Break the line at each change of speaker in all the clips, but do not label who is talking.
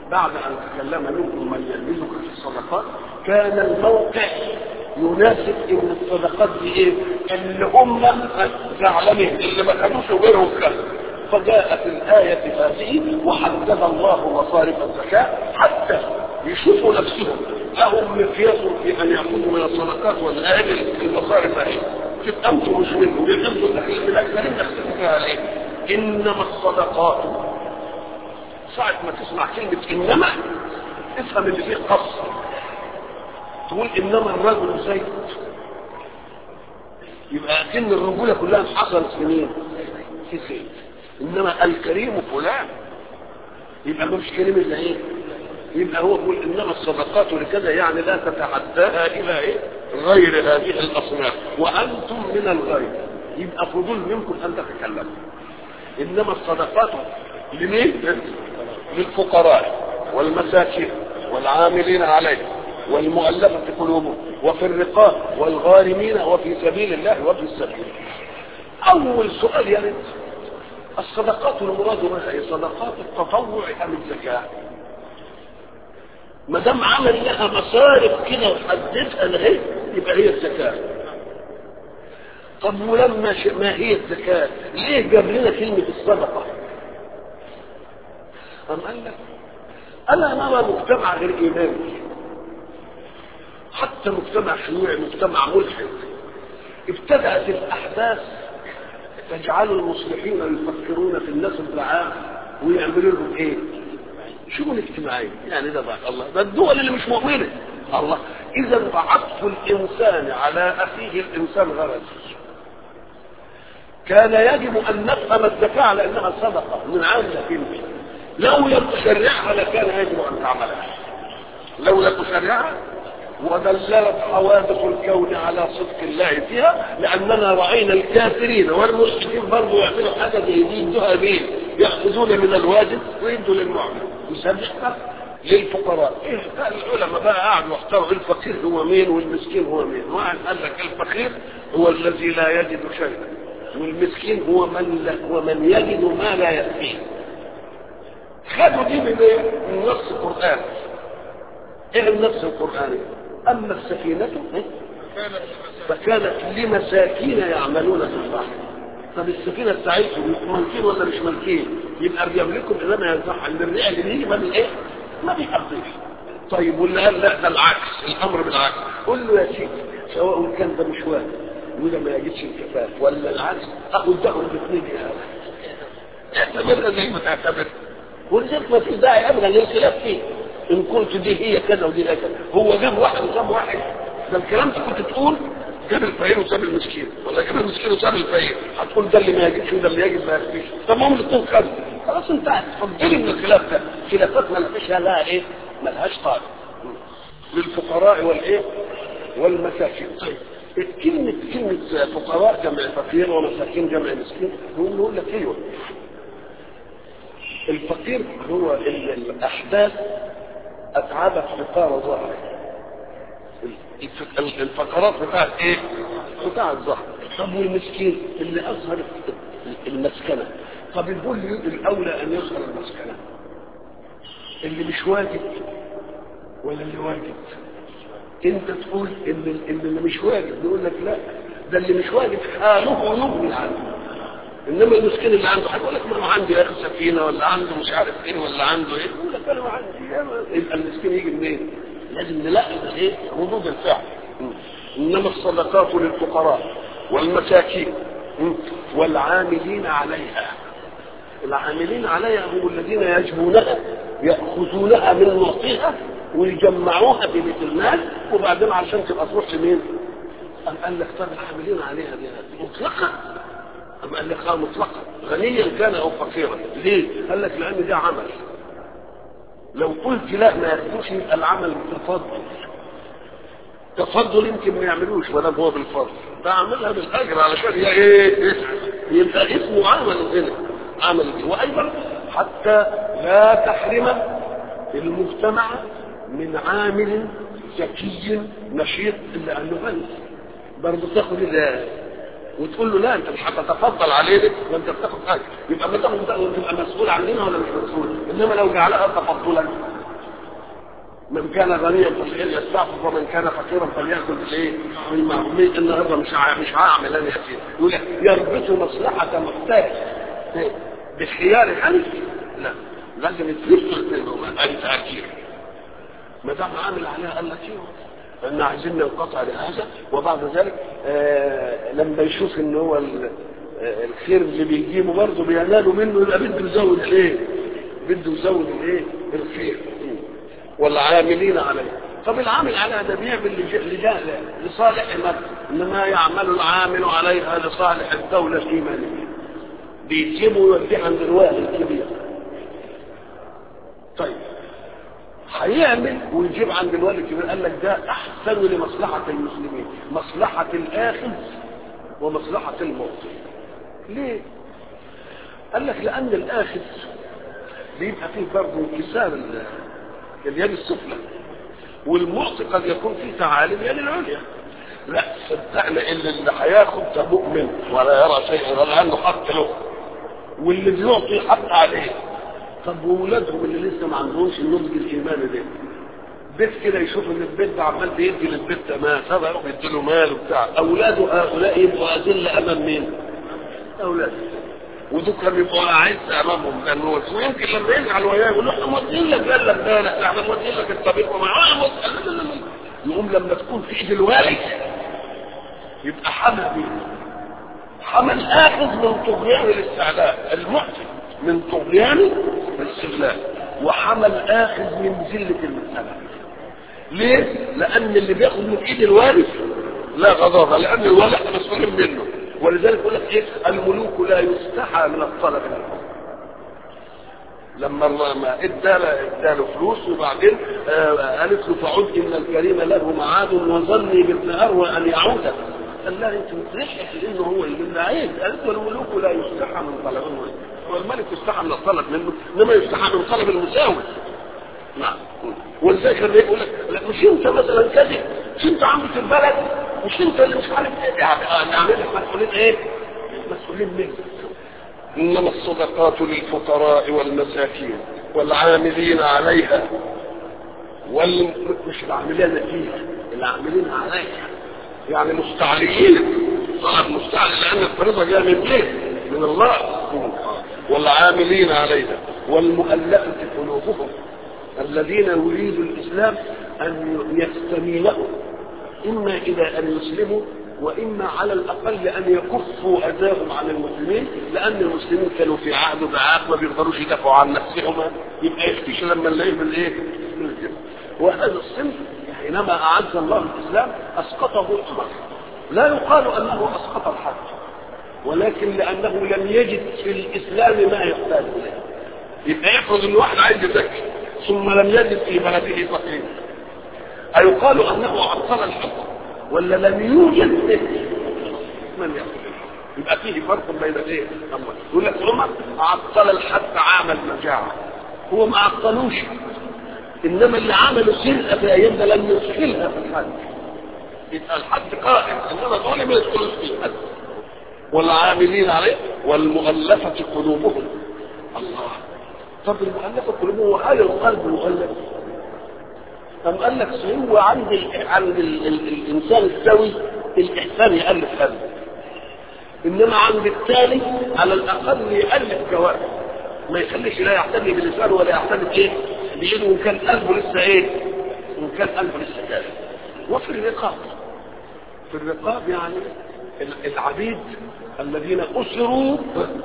بعد ان تكلم منكم من يلمزك في الصدقات كان الموقع يناسب ان الصدقات دي ايه اللي هم زعلانين اللي ما خدوش غيرهم كده فجاءت الآية هذه وحدد الله مصارف الزكاة حتى يشوفوا نفسهم لهم مقياس في أن يأخذوا من الصدقات والآجل المصارف هذه تبقى أنتم مش منهم يحبوا الأكل من الأكثرين نختلفها عليه إنما الصدقات ساعة ما تسمع كلمة إنما افهم اللي فيه قصر تقول إنما الرجل زيد يبقى أكن الرجولة كلها حصلت في مين؟ في زيد انما الكريم فلان يبقى مش كريم الا ايه يبقى هو يقول انما الصدقات لكذا يعني لا تتعداها الى ايه غير هذه الاصناف وانتم من الغير يبقى فضول منكم ان تتكلموا انما الصدقات لمين للفقراء والمساكين والعاملين عليه والمؤلفة قلوبهم وفي الرقاب والغارمين وفي سبيل الله وفي السبيل أول سؤال يرد الصدقات المراد بها هي صدقات التطوع ام الزكاه ما دام عمل لها مصارف كده وحددها لغايه يبقى هي الزكاه طب ولما ش... ما هي الزكاه ليه جاب لنا كلمه الصدقه أم قال لك ألا نرى مجتمع غير إيماني حتى مجتمع شيوعي مجتمع ملحد ابتدأت الأحداث تجعل المصلحين يفكرون في الناس الضعاف ويعملوا لهم ايه؟ شؤون اجتماعيه يعني ده بقى الله ده الدول اللي مش مؤمنه الله اذا فعطف الانسان على اخيه الانسان غرض كان يجب ان نفهم الزكاه على انها صدقه من عامله كلمه لو لم تشرعها لكان يجب ان تعملها لو لم تشرعها ودللت حوادث الكون على صدق الله فيها لاننا راينا الكافرين والمشركين برضه يعملوا حاجه زي دي يدوها مين؟ ياخذون من الواجب ويدوا للمعمر يسبحها للفقراء ايه العلماء بقى قعدوا يختاروا الفقير هو مين والمسكين هو مين واحد قال لك الفقير هو الذي لا يجد شيئا والمسكين هو من لا هو من يجد ما لا يكفيه خدوا دي من ايه؟ من نص القران ايه النص القراني اما السفينه فكانت لمساكين يعملون في البحر طب السفينه بتاعتهم ملكين ولا مش ملكين يبقى بيملكوا انما ينفعها ان الرئه اللي بيجي ما ايه ما بيقضيش طيب واللي قال لا ده العكس الامر بالعكس قول له يا سيدي سواء كان ده مش واجب وده ما يجدش الكفاف ولا العكس اخد ده الاثنين يا اعتبرها زي ما تعتبر ولذلك ما في داعي ابدا للخلاف فيه ان كنت دي هي كذا ودي هي كذا هو جاب واحد وجاب واحد ده الكلام ده كنت تقول جاب الفقير وساب المسكين ولا جاب المسكين وساب الفقير هتقول ده اللي ما يجيبش وده اللي يجب ما يكفيش طب ما هم الاثنين خدوا خلاص انتهت اتفضلي من الخلاف ده خلافات ما فيش لها ايه ما لهاش طالب للفقراء والايه والمساكين طيب كلمة كلمة فقراء جمع فقير ومساكين جمع مسكين هو يقول لك ايوه الفقير هو الاحداث اتعبت فقار ظهر الفقرات بتاعت ايه بتاع الظهر طب والمسكين اللي اظهر المسكنه طب يقول لي الاولى ان يظهر المسكنه اللي مش واجب ولا اللي واجب انت تقول ان ان اللي مش واجب يقول لك لا ده اللي مش واجب حاله يغني عنه انما المسكين اللي عنده هيقول لك ما انا عندي يا اخي سفينه ولا عنده مش عارف ايه ولا عنده ايه يقول لك انا ما عندي يبقى المسكين يجي منين؟ لازم نلاحظ ايه؟ ردود الفعل انما الصدقات للفقراء والمساكين والعاملين عليها العاملين عليها هم الذين يجبونها ياخذونها من معطيها ويجمعوها في بيت المال وبعدين عشان تبقى تروح لمين؟ أم قال لك طب العاملين عليها دي مطلقه أم قال لك اه مطلقا غنيا كان او فقيرا ليه؟ قال لك لان ده عمل لو قلت لا ما ياخدوش يبقى العمل بالتفضل تفضل يمكن ما يعملوش ولا هو بالفضل ده عملها بالاجر علشان هي ايه يبقى اسمه عمل هنا عمل وايضا حتى لا تحرم المجتمع من عامل ذكي نشيط الا انه غني برضه تاخد ده وتقول له لا انت مش هتتفضل علينا ده انت بتاخد حاجه يبقى ما تاخد تبقى مسؤول عننا ولا مش مسؤول انما لو جعلها تفضلا من كان غنيا فليستعفف ومن كان فقيرا فليأكل بالايه؟ بالمعروف النهارده مش ع- مش هعمل انا يتيم يقول لك يربط مصلحة محتاج بخيار حنف لا لازم يتلفوا الاثنين انت اكيد ما دام عامل عليها قال لك ايه ان عايزين ننقطع لهذا وبعد ذلك آه لما يشوف ان هو ال- آه، الخير اللي بيجيبه برضه بينالوا منه يبقى بده يزود الايه؟ بده يزود الايه؟ الخير والعاملين عليه طب العامل عليها ده بيعمل لج- لج- لصالح من انما يعمل العامل عليها لصالح الدوله الايمانيه بيجيبه ويوديه عند الوالي الكبير طيب هيعمل ويجيب عند الوالي الكبير قال لك ده احسن لمصلحه المسلمين مصلحه الاخذ ومصلحه المعطي ليه قال لك لان الاخذ بيبقى فيه برضه انكسار ال- اليد السفلى والمعطي قد يكون فيه تعالي اليد العليا لا صدقنا ان اللي هياخد ده مؤمن ولا يرى شيئا ولا عنده حق له واللي بيعطي حق عليه طب وولادهم اللي لسه ما عندهمش النضج الايماني ده بيت كده يشوف ان البيت ده عمال بيدي للبيت ده مال هذا يروح يدي له مال وبتاع اولاده هؤلاء يبقوا اذله امام مين؟ اولاده ودول كانوا يبقوا اعز امامهم كان هو ويمكن لما يزعل وياه يقول له احنا مودين لك قال لك ده لا احنا مودين لك الطبيب ومعاه يقوم لما تكون في ايد الوالد يبقى حمى بيه حمى الاخذ من طغيان الاستعلاء المعطي من طغيان الاستغلال وحمى الاخذ من ذله المساله ليه؟ لان اللي بياخد من ايد الوارث لا غضاضه لان الوالد احنا مسؤولين منه ولذلك يقول لك ايه الملوك لا يستحى من الطلب منهم لما الله ما ادى اداله فلوس وبعدين آه قالت له فعد ان الكريم له معاد وظني بابن اروى ان يعود قال لها انت مترشح لانه هو اللي عيب قالت له الملوك لا يستحى من طلبهم والملك يستحى من الطلب منه انما يستحى من طلب المساوي نعم ولذلك لما يقول لك لا مش انت مثلا كذب مش انت عمة البلد مش انت اللي مش عارف ايه يعني نعمل لك مسؤولين ايه؟ مسؤولين منك انما الصدقات للفقراء والمساكين والعاملين عليها وال مش العاملين فيها العاملين عليها يعني مستعليين صار مستعلي لان الفريضه جايه من مين؟ من الله والعاملين عليها والمؤلفه قلوبهم الذين يريدوا الاسلام ان يستميلوا اما الى ان يسلموا واما على الاقل ان يكفوا اذاهم عن المسلمين لان المسلمين كانوا في عهد وبعاق ما بيقدروش يدافعوا عن نفسهم يبقى يختش لما نلاقيه بالايه؟ بالجبل وهذا الصنف حينما اعز الله الاسلام اسقطه عمر لا يقال انه اسقط الحج ولكن لانه لم يجد في الاسلام ما يحتاج اليه يبقى يفرض ان واحد عايز يزكي ثم لم يجد في بلده فقير أيقال أنه عطل الحكم ولا لم يوجد من يقول يبقى فيه فرق بين الايه؟ يقول لك عمر عطل الحد عام المجاعة هو ما عطلوش انما اللي عملوا سرقة في ايام ده لم يدخلها في الحد يبقى الحد قائم انما دول ما يدخلوش في الحد والعاملين عليه والمؤلفة قلوبهم الله طب المؤلفة قلوبهم وهل القلب مؤلف أم قال لك هو عند ال... عند ال... ال... الإنسان السوي الإحسان يألف قلبه إنما عند الثاني على الأقل يألف جوارح ما يخليش لا يعتني بلسانه ولا يعتني بإيه بإيده وإن كان قلبه لسه إيه وإن كان قلبه لسه كامل وفي الرقاب في الرقاب يعني العبيد الذين أسروا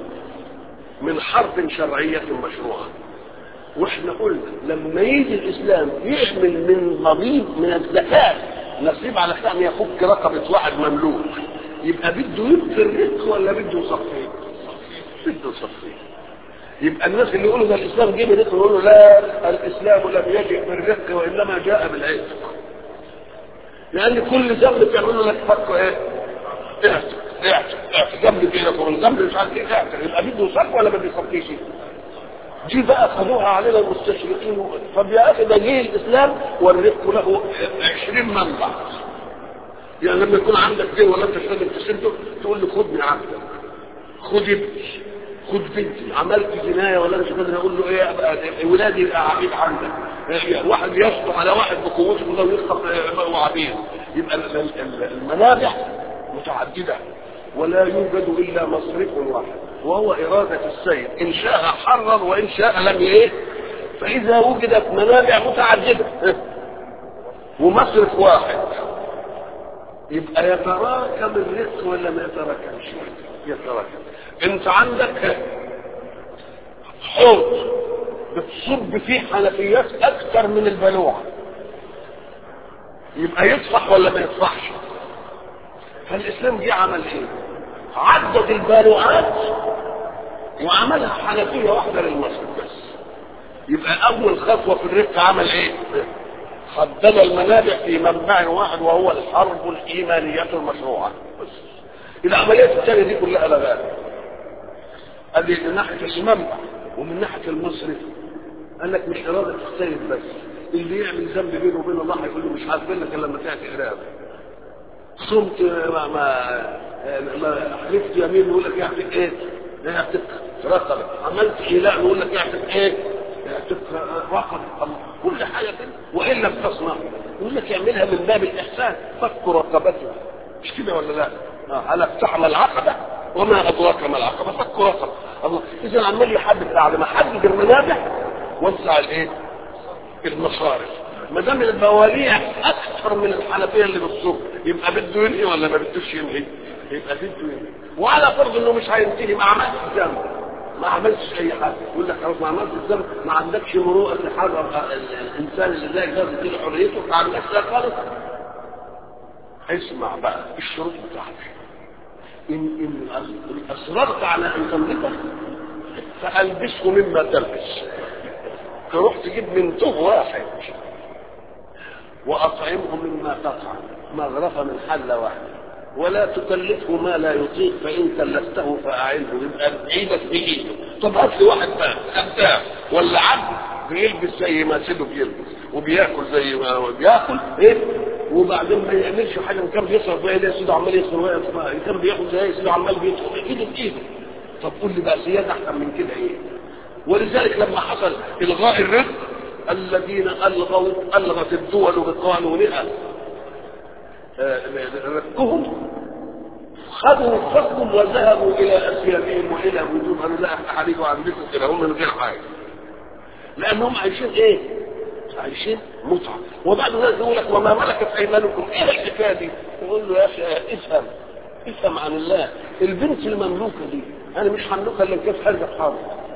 من حرب شرعية مشروعة واحنا قلنا لما يجي الاسلام يعمل من ضمير من الزكاه نصيب على ان يفك رقبه واحد مملوك يبقى بده يبقي الرزق ولا بده يصفيه؟ بده يصفيه يبقى الناس اللي يقولوا ده الاسلام جه بالرزق يقولوا لا الاسلام لم يجئ بالرزق وانما جاء بالعتق لان كل ذنب بيعملوا لك فك ايه؟ اعتق اعتق اعتق ذنب بينك وبين ذنب مش عارف ايه اعتق يبقى بده يصف ولا ما بيصفيش؟ دي بقى خدوها علينا المستشرقين طب يا اخي ده جه الاسلام والرزق له 20 منبع يعني لما يكون عندك دين ولا انت مش قادر تسده تقول له خدني عبدك خد ابني خد بنتي عملت جنايه ولا مش قادر اقول له ايه أبقى ولادي يبقى عبيد عندك إيه، واحد يسطو على واحد بقوته كده ويسقط يبقى عبيد يبقى ال- ال- ال- المنابع متعدده ولا يوجد الا مصرف واحد وهو اراده السيد ان شاء حرر وان شاء لم ايه فاذا وجدت منابع متعدده ومصرف واحد يبقى يتراكم الرزق ولا ما يتراكمش يتراكم انت عندك حوض بتصب فيه حنفيات اكثر من البلوعه يبقى يصفح ولا ما يصفحش فالاسلام جه عمل ايه عدد البالوعات وعملها حنفيه واحده للمصرف بس يبقى اول خطوه في الرزق عمل ايه حدد المنابع في منبع واحد وهو الحرب الايمانيه المشروعه بس العمليات الثانيه دي كلها لغايه قال لي من ناحيه المنبع ومن ناحيه المصرف قال لك مش اراده السيد بس اللي يعمل ذنب بينه وبين الله هيقول له مش عارفين لك الا لما تاتي قراب صمت ما ما, ما حلفت يمين يقول لك يعتق ايه؟ يعتق رقبه عملت حلاق يقول لك يعتق ايه؟ يعتق رقبه الله كل حاجه كده وان لم تصنع يقول لك اعملها من باب الاحسان فك رقبته مش كده ولا لا؟ آه، ألا اقتحم العقبه وما ادراك ما العقبه فك رقبه الله اذا عمال يحدد بعد ما حدد المنابع وسع الايه؟ المصارف ما دام البواليع اكثر من الحنفيه اللي بالصوب يبقى بده ينهي ولا ما بدوش ينهي؟ يبقى بده ينهي وعلى فرض انه مش هينتهي ما عملش ذنب ما عملتش اي حاجه يقول لك خلاص ما عملتش ذنب ما عندكش مروءه تحرر الانسان اللي زيك ده تديله حريته ما عندكش ده خالص اسمع بقى الشروط بتاعتك ان ان اصررت على ان تملكه فالبسه مما تلبس تروح تجيب من توه واحد واطعمه مما تطعم مغرفه من حله واحده ولا تكلفه ما لا يطيق فان كلفته فاعنه يبقى بايدك بايده طب هات لي واحد بقى خدام ولا عبد بيلبس زي ما سيده بيلبس وبياكل زي ما هو بياكل ايه وبعدين ما يعملش حاجه كان بيصرف زي ده سيده عمال يصرف كان بياخد زي سيده عمال بيدخل ايده بايده طب قول لي بقى زياده احسن من كده ايه ولذلك لما حصل الغاء الرزق الذين الغوا الغت الدول بقانونها رزقهم خذوا فضل وذهبوا الى اسيادهم والى بيوتهم قالوا لا احنا هنيجوا عندكم كده هم من غير حاجه لانهم عايشين ايه؟ عايشين متعه وبعد ذلك يقول لك وما ملكت ايمانكم ايه الحكايه دي؟ يقول له يا اخي افهم افهم عن الله البنت المملوكه دي انا مش هملكها الا كيف حاجه حاضر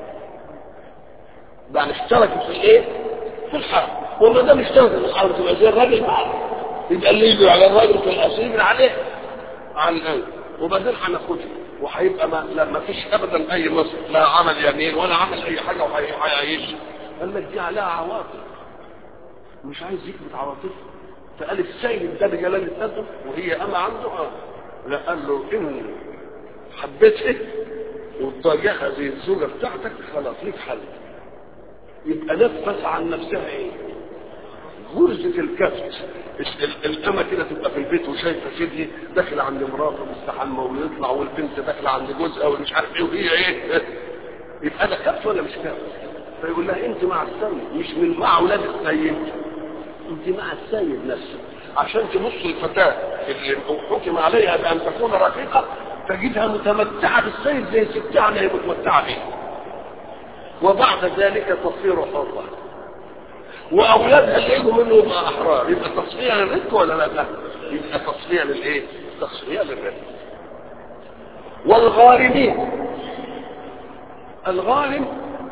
يعني اشتركت في ايه؟ في الحرب وما دام اشتركت في الحرب تبقى زي الراجل معاه يبقى اللي يجي على الراجل في الاسير عليه عن ايه وبعدين هناخدها وهيبقى ما, لا ما فيش ابدا اي مصر لا عمل يمين ولا عمل اي حاجه وهيعيش قال لك دي عليها عواطف مش عايز يكبت عواطفه فقال السيد ده بجلال القدر وهي اما عنده اه لا قال له ان حبيتها وتواجهها زي الزوجه بتاعتك خلاص ليك حل يبقى نفس عن نفسها ايه غرزة الكبت الأمة كده تبقى في البيت وشايفة سيدي داخل عند مراته مستحمى ويطلع والبنت داخلة عند جوزها ومش عارف ايه وهي ايه يبقى ده كبت ولا مش كبت؟ فيقول لها انت مع السيد مش من مع اولاد السيد انت مع السيد نفسه عشان تبص الفتاة اللي حكم عليها بأن تكون رقيقة تجدها متمتعة بالسيد زي ستها اللي هي متمتعة به وبعد ذلك تصير حرة واولادها اللي يجوا منه يبقى احرار يبقى تصفيه للرزق ولا لا لا يبقى تصفيه للايه تصفيه للرزق والغارمين الغارم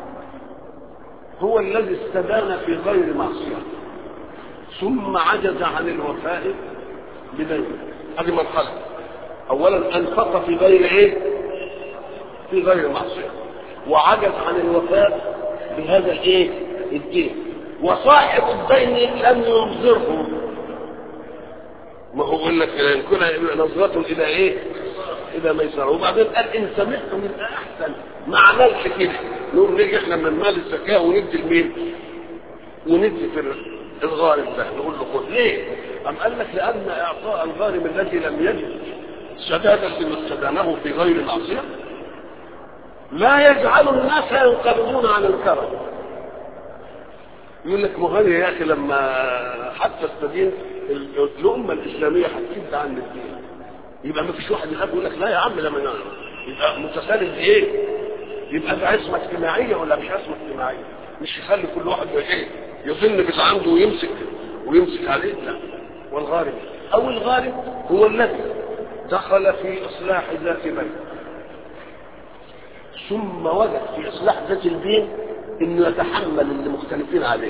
هو الذي استدان في غير معصيه ثم عجز عن الوفاء بدينه هذه مرحله اولا انفق في غير ايه في غير معصيه وعجز عن الوفاء بهذا الايه الدين وصاحب الدين لم ينظره ما هو يقول لك ان كنا نظرة الى ايه الى ميسره وبعدين قال ان سمحتم يبقى احسن ما عملش كده نقول نيجي احنا من مال الزكاه وندي لمين وندي في الغارم ده نقول له خد ليه أم قال لك لأن إعطاء الغارم الذي لم يجد سدادا لما استدانه في غير معصية لا يجعل الناس ينقبضون عن الكرم يقول لك مغني يا اخي لما حتى استدين الامه الاسلاميه هتكد عن الدين يبقى ما فيش واحد يخاف يقول لك لا يا عم لما يبقى متسالم ايه؟ يبقى ده عصمه اجتماعيه ولا مش عصمه اجتماعيه؟ مش يخلي كل واحد ايه؟ يظن باللي عنده ويمسك ويمسك عليه لا والغارب او الغارب هو الذي دخل في اصلاح ذات بين ثم وجد في اصلاح ذات البين انه يتحمل اللي مختلفين عليه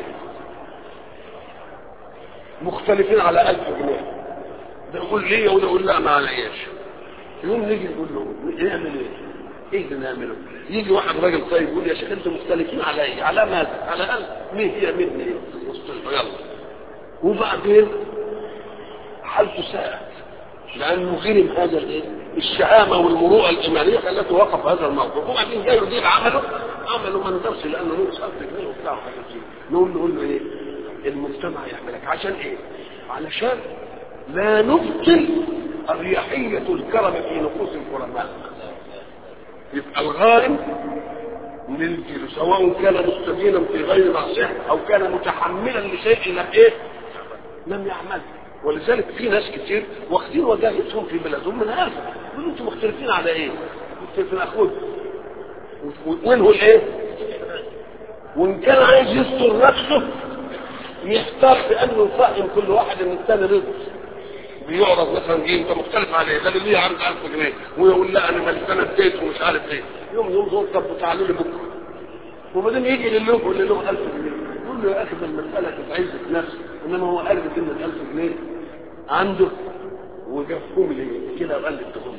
مختلفين على ألف جنيه ده يقول ليه وده يقول لا ما علياش يوم نيجي نقول له نعمل ايه؟ ايه اللي نعمله؟ يجي واحد راجل طيب يقول يا شيخ انتم مختلفين على ايه؟ على ماذا؟ على ألف مين هي مني ايه؟ يلا وبعدين حالته ساءت لانه غرم هذا الايه؟ الشهامه والمروءه الايمانيه خلته وقف هذا الموقف وبعدين جاي يدير عمله عمله ما نقدرش لانه له صرف جنيه وبتاع وحاجات دي نقول له نقول له ايه؟ المجتمع يعملك عشان ايه؟ علشان لا نبطل أريحية الكرم في نفوس الكرماء يبقى الغارم نلجل سواء كان مستدينا في غير معصية أو كان متحملا لشيء لم إيه؟ لم يعمل ولذلك في ناس كتير واخدين وجاهتهم في بلادهم من هذا يقولوا انتم مختلفين على ايه؟ مختلفين اخوه وينه الايه؟ وان كان عايز يستر نفسه يختار بانه يفهم كل واحد ان الثاني رزق بيعرض مثلا ايه انت مختلف عليه ده اللي ليه عرض 1000 جنيه ويقول لا انا مالي انا اديت ومش عارف ايه يوم يوم دول طب تعالوا لي بكره وبعدين يجي لله يقول له 1000 جنيه يقول له يا اخي ده المساله تتعز في نفسه انما هو قال ان ال 1000 جنيه عنده وجابهم لي كده وقال لي ادهم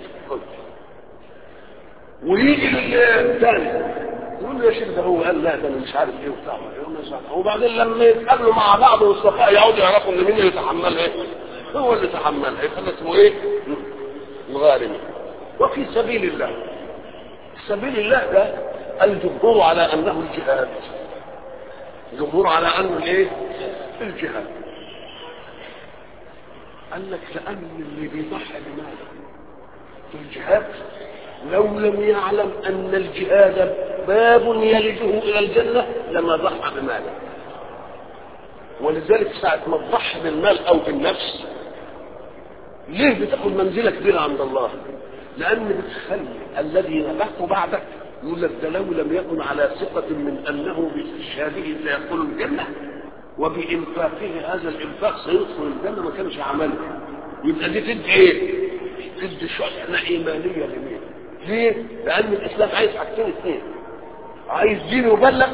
ويجي للثاني يقول له يا شيخ ده هو قال لا ده انا مش عارف ايه وبتاع وبعدين لما يتقابلوا مع بعض والصفاء يقعدوا يعرفوا ان مين اللي يتحمل ايه هو اللي تحملها يبقى اسمه ايه؟ الغارم وفي سبيل الله سبيل الله ده الجمهور على انه الجهاد الجمهور على انه الايه؟ الجهاد قال لك لان اللي بيضحي بماله في الجهاد لو لم يعلم ان الجهاد باب يلجه الى الجنه لما ضحى بماله ولذلك ساعة ما تضحي بالمال أو بالنفس ليه بتاخد منزلة كبيرة عند الله؟ لأن بتخلي الذي نبحه بعدك يقول لك ده لو لم يكن على ثقة من أنه باستشهاده سيدخل الجنة وبإنفاقه هذا الإنفاق سيدخل الجنة ما كانش عمله يبقى دي تدي إيه؟ تدي شحنة إيمانية لمين؟ ليه؟ لأن الإسلام عايز حاجتين اثنين عايز دين يبلغ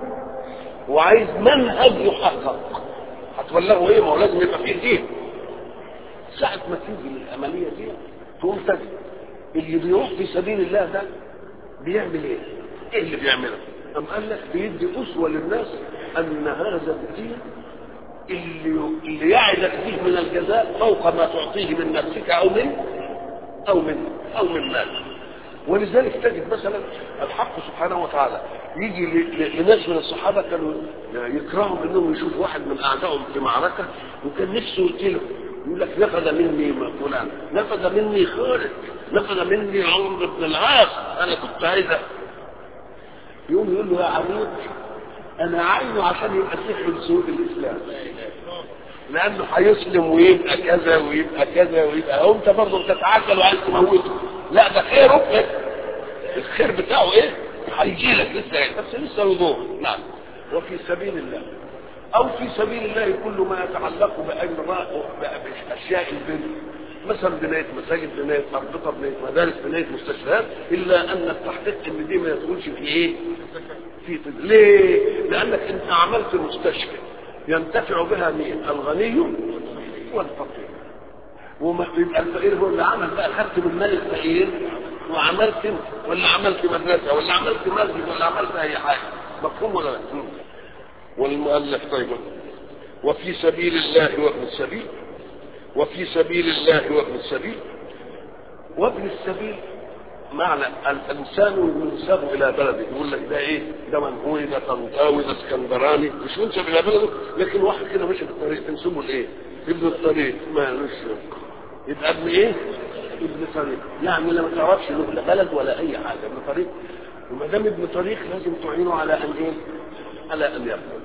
وعايز منهج يحقق هتولغوا ايه ما هو لازم يبقى فيه دين ساعة ما تيجي العملية دي تقوم تجد اللي بيروح في سبيل الله ده بيعمل ايه؟ ايه اللي بيعمله؟ أم قال لك بيدي أسوة للناس أن هذا الدين اللي اللي يعدك فيه من الجزاء فوق ما تعطيه من نفسك أو من أو من أو من مالك ولذلك تجد مثلا الحق سبحانه وتعالى يجي لناس من الصحابه كانوا يكرهوا انهم يشوفوا واحد من اعدائهم في معركه وكان نفسه يقتله يقول لك نفذ مني فلان نفذ مني خالد نفذ مني عمرو بن العاص انا كنت عايز يقوم يقول له يا عمود انا عايزه عشان يبقى سيف من سيوف الاسلام لانه هيسلم ويبقى كذا ويبقى كذا ويبقى هو انت برضه بتتعجل وعايز تموته لا ده خيره إيه؟ الخير بتاعه ايه هيجي لك لسه يعني بس لسه يدور نعم وفي سبيل الله او في سبيل الله كل ما يتعلق باشياء البر مثلا بناية مساجد بناية أربطة بناية مدارس بناية مستشفيات إلا أن التحقيق إن دي ما يدخلش في إيه؟ في طب ليه؟ لأنك أنت عملت مستشفى ينتفع بها مين؟ الغني والفقير وما يبقى الفقير هو اللي عمل بقى خدت من مال الفقير وعملت ولا عملت مدرسه ولا عملت مسجد ولا عملت اي حاجه مفهوم ولا لا؟ والمؤلف طيب وفي سبيل الله وابن السبيل وفي سبيل الله وابن السبيل وابن السبيل معنى الانسان ينسب الى بلده يقول لك ده ايه ده منهوي ده طنطاوي ده اسكندراني مش ينسب الى بلده لكن واحد كده ماشي في الطريق تنسبه لايه؟ ابن الطريق مالوش يبقى ابن ايه؟ ابن طريق يعني لا ما تعرفش له لا بلد ولا اي حاجه ابن طريق وما دام ابن طريق لازم تعينه على ان ايه؟ على ان يبلغ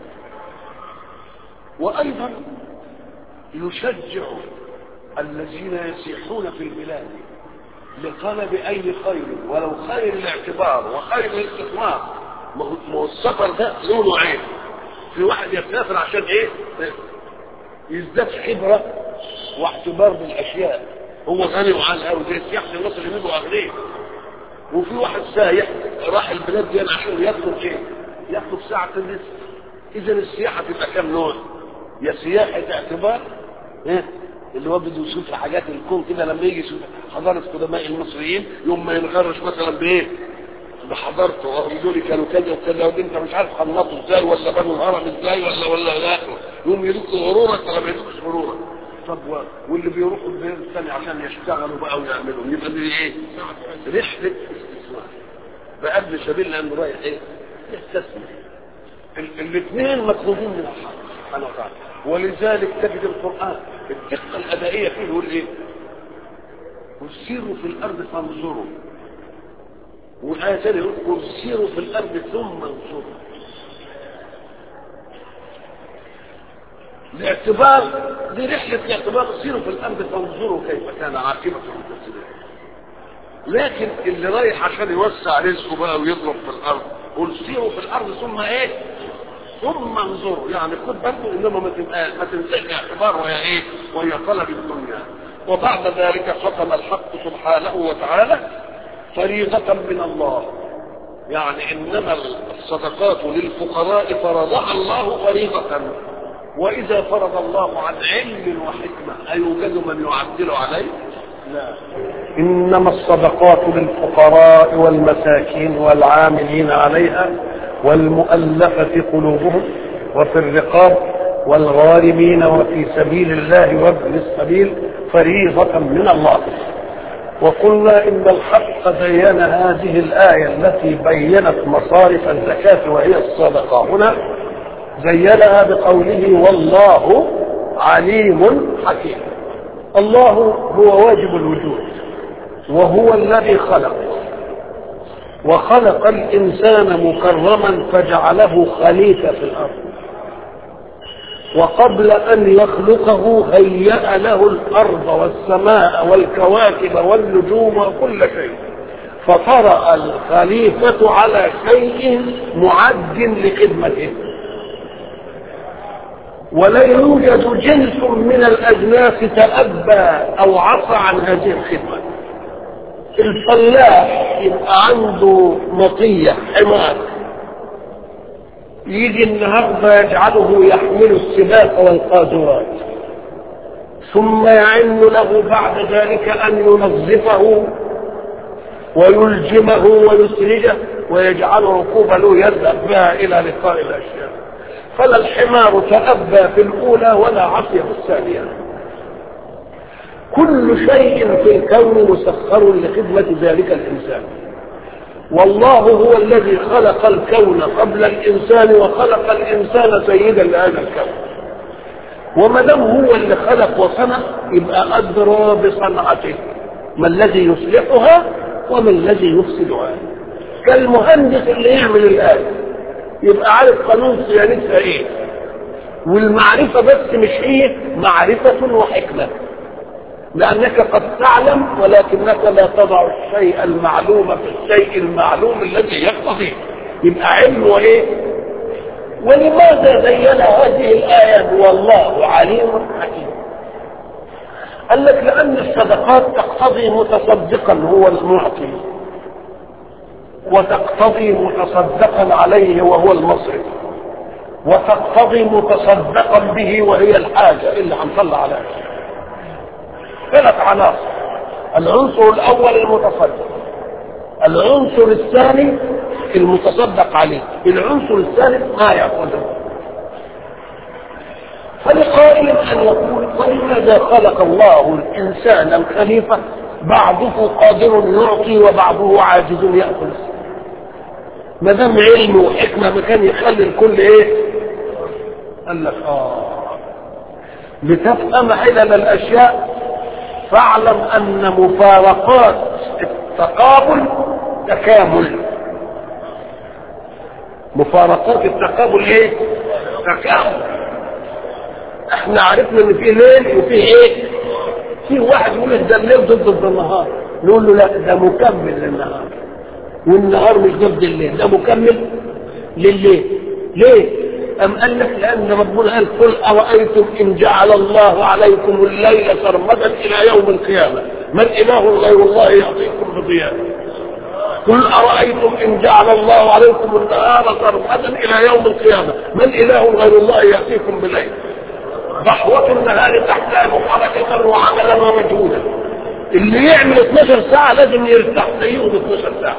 وايضا يشجع الذين يسيحون في البلاد لطلب اي خير ولو خير الاعتبار وخير الاستثمار ما هو السفر ده له نوعين في واحد يسافر عشان ايه؟ يزداد خبره واعتبار بالاشياء هو غني وعال قوي زي السياح في مصر اللي بيبقوا اغنياء وفي واحد سايح راح البلاد دي عشان يطلب ايه؟ يطلب ساعة الرزق اذا السياحة تبقى كام نوع؟ يا سياحة اعتبار ايه؟ اللي هو بده يشوف حاجات الكون كده لما يجي يشوف حضارة قدماء المصريين يوم ما ينغرش مثلا بايه؟ بحضارته وهم دول كانوا كذا وكذا ودي انت مش عارف خلطوا ازاي ولا بنوا الهرم ازاي ولا ولا لا يوم يدوك غرورك ولا ما يدوكش غرورك طب و... واللي بيروحوا البلاد الثانية عشان يشتغلوا بقى ويعملوا يبقى دي ايه؟ رحلة استثمار بقبل سبيل لانه رايح ايه؟ يستثمر الاثنين مطلوبين من الحق سبحانه وتعالى ولذلك تجد القرآن الدقة الأدائية فيه يقول ايه؟ وسيروا في الأرض فانظروا وآية ثانية يقول سيروا في الأرض ثم انظروا الاعتبار دي رحلة الاعتبار سيروا في الأرض فانظروا كيف كان عاقبة المفسدين لكن اللي رايح عشان يوسع رزقه بقى ويضرب في الأرض قول سيروا في الأرض ثم إيه؟ ثم انظروا يعني خد بالكم انما ما تبقى ما تنساش اعتبار وهي ايه؟ وهي طلب الدنيا وبعد ذلك ختم الحق سبحانه وتعالى فريضة من الله يعني انما الصدقات للفقراء فرضها الله فريضة واذا فرض الله عن علم وحكمة ايوجد من يعدل عليه لا انما الصدقات للفقراء والمساكين والعاملين عليها والمؤلفة قلوبهم وفي الرقاب والغارمين وفي سبيل الله وابن السبيل فريضة من الله وقلنا إن الحق بين هذه الآية التي بينت مصارف الزكاة وهي الصدقة هنا زينها بقوله والله عليم حكيم الله هو واجب الوجود وهو الذي خلق وخلق الإنسان مكرما فجعله خليفة في الأرض وقبل أن يخلقه هيأ له الأرض والسماء والكواكب والنجوم وكل شيء فطرأ الخليفة على شيء معد لخدمته ولا يوجد جنس من الأجناس تأبى أو عصى عن هذه الخدمة الفلاح يبقى عنده مطية حمار يجي النهارده يجعله يحمل السباق والقاذورات ثم يعن له بعد ذلك ان ينظفه ويلجمه ويسرجه ويجعل ركوب له يذهب بها الى لقاء الاشياء فلا الحمار تأبى في الاولى ولا عصي في الثانيه كل شيء في الكون مسخر لخدمه ذلك الانسان والله هو الذي خلق الكون قبل الانسان وخلق الانسان سيدا لهذا الكون وما دام هو اللي خلق وصنع يبقى ادرى بصنعته ما الذي يصلحها وما الذي يفسدها كالمهندس اللي يعمل الايه يبقى عارف قانون صيانتها ايه والمعرفه بس مش هي معرفه وحكمه لأنك قد تعلم ولكنك لا تضع الشيء المعلوم في الشيء المعلوم الذي يقتضي يبقى علم وإيه؟ ولماذا زين هذه الآية والله عليم حكيم؟ قال لك لأن الصدقات تقتضي متصدقا هو المعطي وتقتضي متصدقا عليه وهو المصرف وتقتضي متصدقا به وهي الحاجة اللي هنطلع عليها ثلاث عناصر العنصر الاول المتصدق العنصر الثاني المتصدق عليه العنصر الثالث ما ياخذه فلقائل ان يقول ولماذا خلق الله الانسان الخليفه بعضه قادر يعطي وبعضه عاجز ياخذ ما دام علم وحكمه ما كان يخلي الكل ايه قال لك اه لتفهم علل الاشياء فاعلم ان مفارقات التقابل تكامل مفارقات التقابل ايه تكامل احنا عرفنا ان في ليل وفي ايه في واحد يقول ده الليل ضد النهار نقول له لا ده مكمل للنهار والنهار مش ضد الليل ده مكمل لليل ليه أم قال لك لأن ربنا قال قل أرأيتم إن جعل الله عليكم الليل سرمدا إلى يوم القيامة من إله غير الله يعطيكم بضياء قل أرأيتم إن جعل الله عليكم النهار سرمدا إلى يوم القيامة من إله غير الله يأتيكم بالليل ضحوة النهار تحتاج حركة وعملا ومجهودا اللي يعمل 12 ساعة لازم يرتاح زيهم 12 ساعة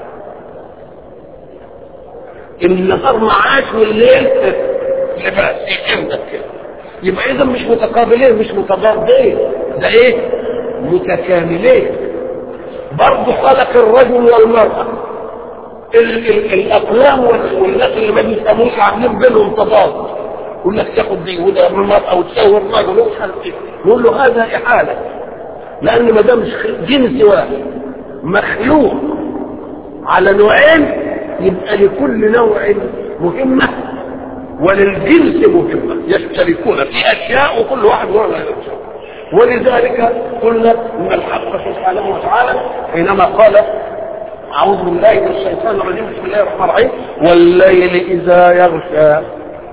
النهار معاش والليل لباس عندك كده يبقى اذا مش متقابلين مش متضادين ده ايه متكاملين برضه خلق الرجل والمرأة ال ال الاقلام والناس اللي ما بيفهموش عاملين بينهم تضاد يقول لك تاخد دي وده من المرأة وتساوي الرجل ومش عارف ايه نقول له هذا إحالة لأن ما دام جنس واحد مخلوق على نوعين يبقى لكل نوع مهمة وللجنس مهمة يشتركون في أشياء وكل واحد له أشياء ولذلك قلنا ان الحق سبحانه وتعالى حينما قال اعوذ بالله من الشيطان الرجيم بسم الله الرحمن الرحيم والليل اذا يغشى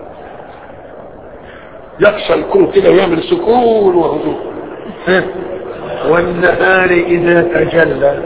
يغشى الكون كده ويعمل سكون وهدوء والنهار اذا تجلى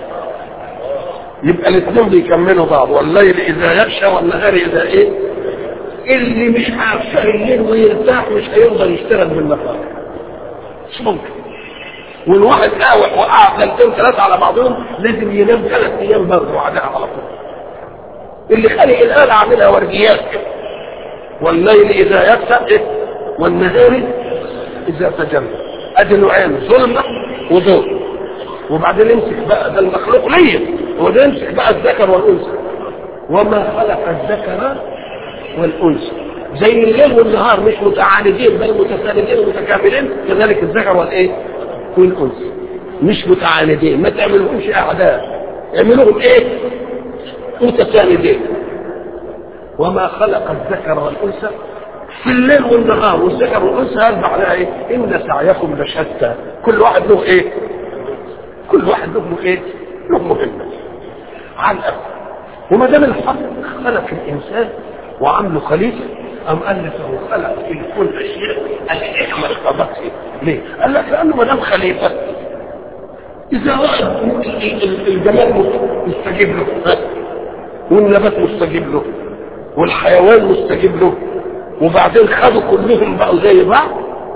يبقى الاثنين بيكملوا بعض والليل اذا يغشى والنهار اذا ايه اللي مش هيشتغل الليل ويرتاح مش هيقدر يشتغل بالنهار مش ممكن والواحد قاوح وقعد ليلتين ثلاثه على بعضهم لازم ينام ثلاث ايام برضه بعدها على طول اللي خلق الاله عاملها ورديات كده والليل اذا يغشى إيه؟ والنهار اذا تجلى ادي نوعين ظلمه وضوء وبعدين يمسك بقى ده المخلوق ليا وده يمسك بقى الذكر والانثى وما خلق الذكر والانثى زي الليل والنهار مش متعاندين بل متساندين ومتكاملين كذلك الذكر والايه والانثى مش متعاندين ما تعملهمش اعداء اعملوهم ايه متساندين وما خلق الذكر والانثى في الليل والنهار والذكر والانثى هذا معناها ايه ان سعيكم لشتى كل واحد له ايه كل واحد له ايه له مهمه على الأرض وما دام الحق خلق الانسان وعمله خليفه أم قال لك هو خلق في الكون أشياء الحكمة اقتضته ليه؟ قال لك لأنه ما دام خليفة إذا واحد الجمال مستجيب له والنبات مستجيب له والحيوان مستجيب له وبعدين خدوا كلهم بقوا زي بعض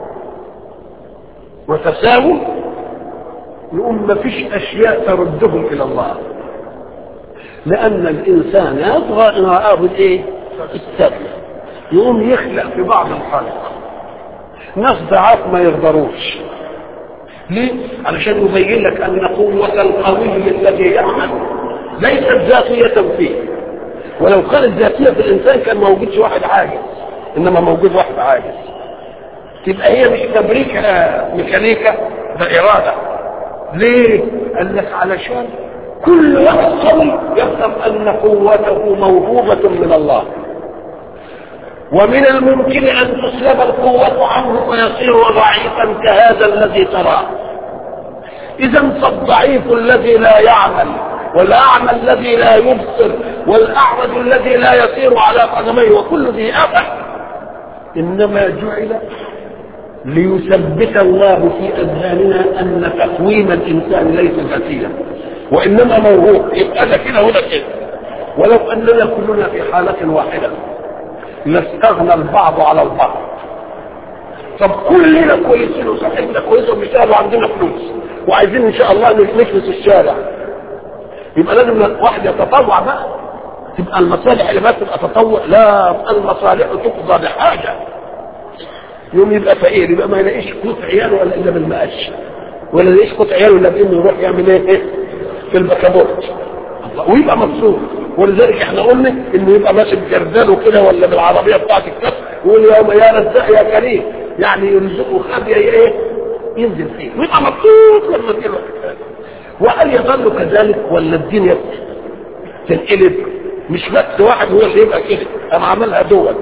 وتساووا يقوم ما فيش أشياء تردهم إلى الله لأن الإنسان يطغى إن رآه الإيه؟ السبب يقوم يخلق في بعض الخلق ناس ضعاف ما يقدروش ليه؟ علشان يبين لك ان قوة القوي الذي يعمل ليست ذاتية فيه ولو كانت ذاتية في الانسان كان موجودش واحد عاجز انما موجود واحد عاجز تبقى هي مش تبريكة ميكانيكا ده ارادة ليه؟ قال لك علشان كل واحد قوي يفهم ان قوته موهوبة من الله ومن الممكن أن تسلب القوة عنه فيصير ضعيفا كهذا الذي تراه إذا فالضعيف الذي لا يعمل والأعمى الذي لا يبصر والأعرج الذي لا يسير على قدميه وكل ذي أبد إنما جعل ليثبت الله في أذهاننا أن تقويم الإنسان ليس ذاتيا وإنما موهوب يبقى ده كده ولا كده ولو أننا كلنا في حالة واحدة لاستغنى البعض على البعض طب كلنا كويسين وصحتنا كويسه وبيشتغلوا عندنا فلوس وعايزين ان شاء الله نكنس الشارع يبقى لازم واحد يتطوع بقى تبقى المصالح اللي ما تبقى تطوع لا المصالح تقضى بحاجه يوم يبقى فقير يبقى ما يلاقيش قوت عياله ولا الا بالمقاش ولا يلاقيش قوت عياله الا بانه يروح يعمل ايه في البكابورت ويبقى مبسوط ولذلك احنا قلنا انه يبقى ماشي بجردله كده ولا بالعربيه بتاعت الكسر ويقول يوم يا رزاق يا كريم يعني يرزقه خبيه ايه ينزل فيه ويبقى مبسوط لما كده وهل يظل كذلك ولا الدنيا تنقلب مش بس واحد هو اللي يبقى كده قام عملها دول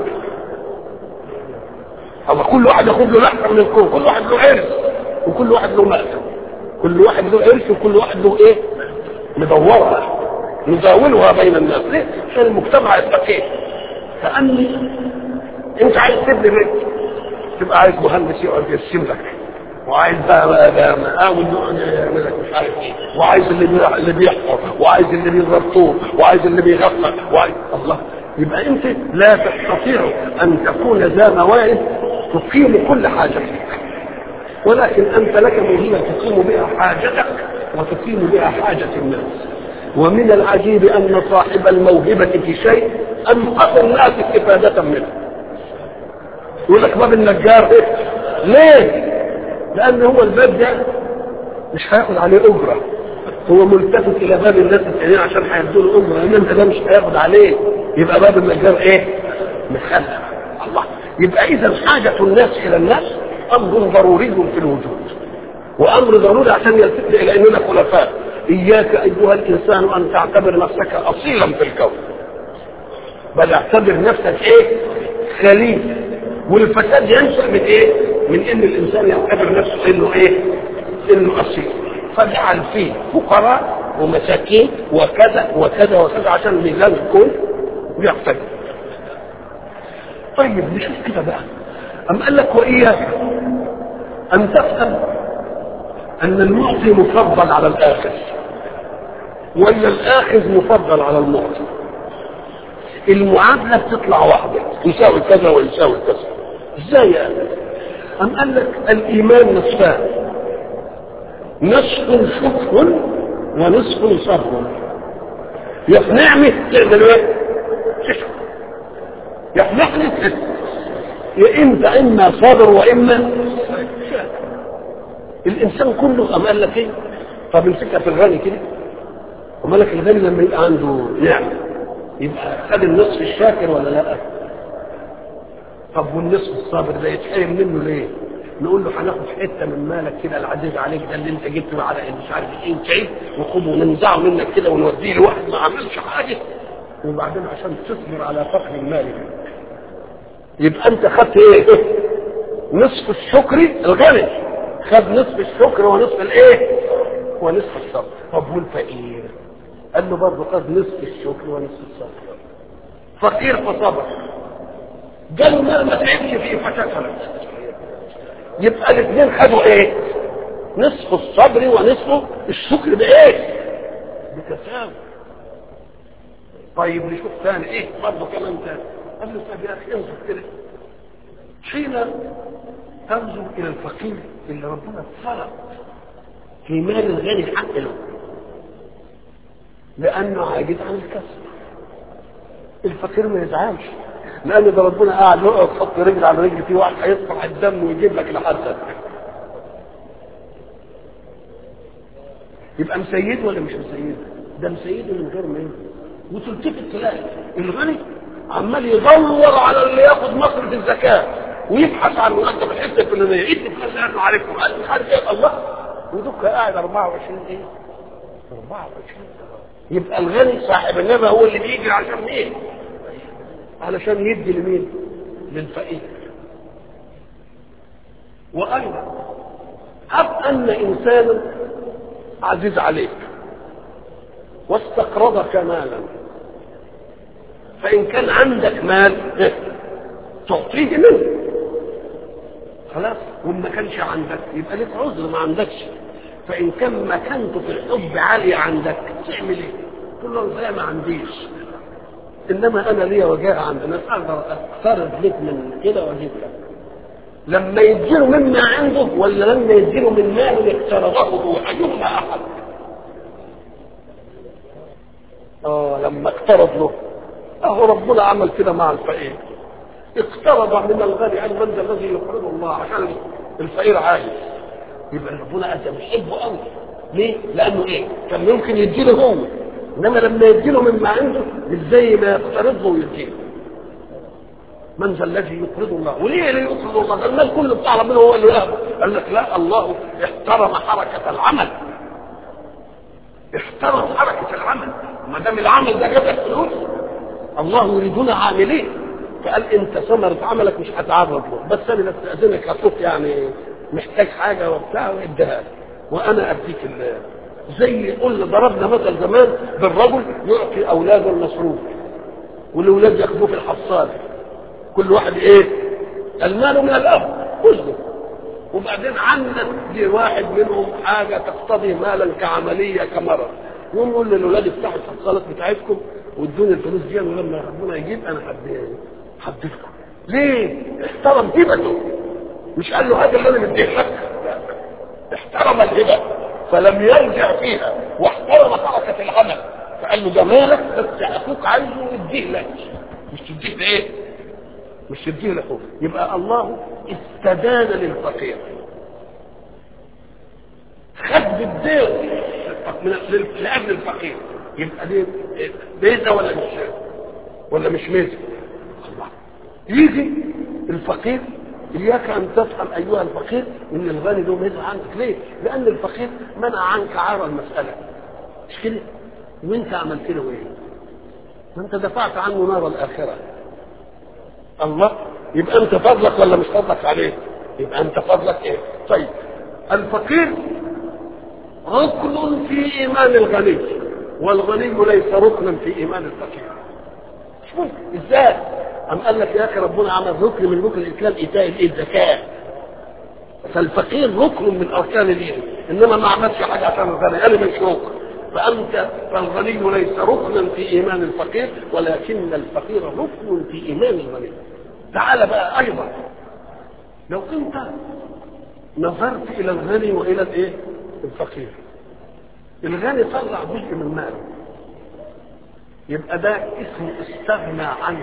اما كل واحد ياخد له لحظه من الكون كل واحد له عرس وكل واحد له مأسى كل واحد له عرس وكل واحد له ايه ندورها نداولها بين الناس ليه عشان المجتمع يبقى كيف كأني انت عايز تبني بيت تبقى عايز مهندس يقعد يرسم لك وعايز بقى بقى, بقى مقاول يقعد يعمل لك مش عارف ايه وعايز اللي بي- اللي بيحفر وعايز اللي بيضرب طوب وعايز اللي بيغفل وعايز الله يبقى انت لا تستطيع ان تكون ذا موارد تقيم كل حاجتك ولكن انت لك موهبه تقيم بها حاجتك وتقيم بها حاجه الناس ومن العجيب ان صاحب الموهبه في شيء انقذ الناس استفاده منه يقول لك باب النجار ايه ليه لان هو الباب ده مش هياخد عليه اجره هو ملتفت الى باب الناس التانيين عشان هيدوا له اجره ان انت ده مش هياخد عليه يبقى باب النجار ايه مخلع الله يبقى اذا حاجه الناس الى الناس امر ضروري في الوجود وامر ضروري عشان يلتفت الى اننا خلفاء اياك ايها الانسان ان تعتبر نفسك اصيلا في الكون بل اعتبر نفسك ايه خليل والفساد ينشا من ايه من ان الانسان يعتبر نفسه انه ايه انه اصيل فاجعل فيه فقراء ومساكين وكذا وكذا وكذا عشان ميزان الكون يقتدي طيب نشوف كده بقى أم قال لك وإياك أن تفهم أن المعطي مفضل على الآخذ ولا الآخذ مفضل على المعطي المعادلة بتطلع واحدة يساوي كذا ويساوي كذا ازاي يعني أم قال لك الإيمان نصفان نصف شكر ونصف صبر يا في نعمة تعمل ايه؟ تشكر يا في نعمة يا انت اما صابر واما شاكر الانسان كله أم قال لك ايه؟ طب امسكها في الغني كده وما لك الغني لما يبقى عنده نعمة يبقى خد النصف الشاكر ولا لا؟ طب والنصف الصابر ده يتحرم منه ليه؟ نقول له هناخد حته من مالك كده العزيز عليك ده اللي انت جبته على مش عارف ايه تعيد وخده وننزعه منك كده ونوديه لواحد ما عملش حاجه وبعدين عشان تصبر على فقر المال يبقى انت خدت ايه؟ نصف الشكر الغني خد نصف الشكر ونصف الايه؟ ونصف الصبر طب والفقير؟ قال له برضه خد نصف الشكر ونصف الصبر فقير فصبر قالوا ما ما تعبش فيه فشكرت يبقى الاثنين خدوا ايه نصف الصبر ونصف الشكر بايه بتساوي طيب نشوف ثاني ايه برضه كمان ثاني قال له طب يا اخي انظر كده حين تنظر الى الفقير اللي ربنا فرض في مال الغني حق له لانه عاجز عن الكسب الفقير ما يزعلش لان ده ربنا قاعد يقعد يحط رجل على رجل في واحد هيطفح الدم ويجيب لك لحدك يبقى مسيد ولا مش مسيد ده مسيد من غير ما ينزل وتلتفت تلاقي الغني عمال يدور على اللي ياخد مصرف الزكاه ويبحث عن مرتب الحته الفلانيه ادي فلوس احنا عارفهم قال مش عارف ايه الله ودك قاعد 24 ايه 24 يبقى الغني صاحب النبى هو اللي بيجري عشان ايه علشان يدي لمين للفقير وايضا هب ان انسانا عزيز عليك واستقرضك مالا فان كان عندك مال تعطيه منه خلاص وان ما كانش عندك يبقى لك عذر ما عندكش فان كان مكانته في الحب عاليه عندك تعمل ايه؟ تقول له لا ما عنديش انما انا ليا وجاهه عند الناس اقدر اقترض لك من كده واجيب لك لما يديله مما عنده ولا لما يديله من ماله اقترضه هو ايهما احد اه لما اقترض له اهو ربنا عمل كده مع الفقير اقترض من الغني عن من الذي يقرض الله عشان الفقير عايز يبقى ربنا انت بيحبه قوي ليه؟ لانه ايه؟ كان ممكن يديله هو انما لما يديله مما عنده مش زي ما يقترض له ويديله من ذا الذي يقرض الله وليه اللي يقرض الله ده المال كله بتاع ربنا هو اللي يهبه قال لك لا الله احترم حركه العمل احترم حركه العمل ما دام العمل ده جاب لك فلوس الله يريدون عاملين فقال انت ثمرة عملك مش هتعرض له بس انا بستأذنك اشوف يعني محتاج حاجة وبتاع واديها لك وانا اديك ال زي قلنا ضربنا مثل زمان بالرجل يعطي اولاده المصروف والاولاد ياخدوه في الحصاله كل واحد ايه المال من الاب كله وبعدين عندك لواحد منهم حاجه تقتضي مالا كعمليه كمرض يقوم يقول للاولاد افتحوا الحصالات بتاعتكم وادوني الفلوس دي ولما ربنا يجيب انا هديكم ليه؟ احترم هبته مش قال له هذا اللي انا مديه لك احترم الهبه فلم يرجع فيها واحترم حركه العمل فقال له ده مالك بس اخوك عايزه يديه لك مش تديه لايه؟ مش تديه لاخوك يبقى الله استدان للفقير خد بالدين من لاجل الفقير يبقى دي ميزه ولا مش ولا مش ميزه الله يجي الفقير إياك أن تفهم أيها الفقير إن الغني له ميزة عنك ليه؟ لأن الفقير منع عنك عار المسألة مش كده؟ وأنت عملت له إيه؟ ما أنت دفعت عنه نار الآخرة الله يبقى أنت فضلك ولا مش فضلك عليه؟ يبقى أنت فضلك إيه؟ طيب الفقير ركن في إيمان الغني والغني ليس ركنا في إيمان الفقير مش ممكن إزاي؟ أم قال لك يا أخي ربنا عمل ركن من ركن الإسلام إيتاء الإيه الزكاة فالفقير ركن من أركان الدين إنما ما عملش حاجة عشان الغني أنا من شوق فأنت فالغني ليس ركنا في إيمان الفقير ولكن الفقير ركن في إيمان الغني تعال بقى أيضا لو أنت نظرت إلى الغني وإلى الإيه؟ الفقير الغني طلع جزء من ماله يبقى ده اسمه استغنى عنه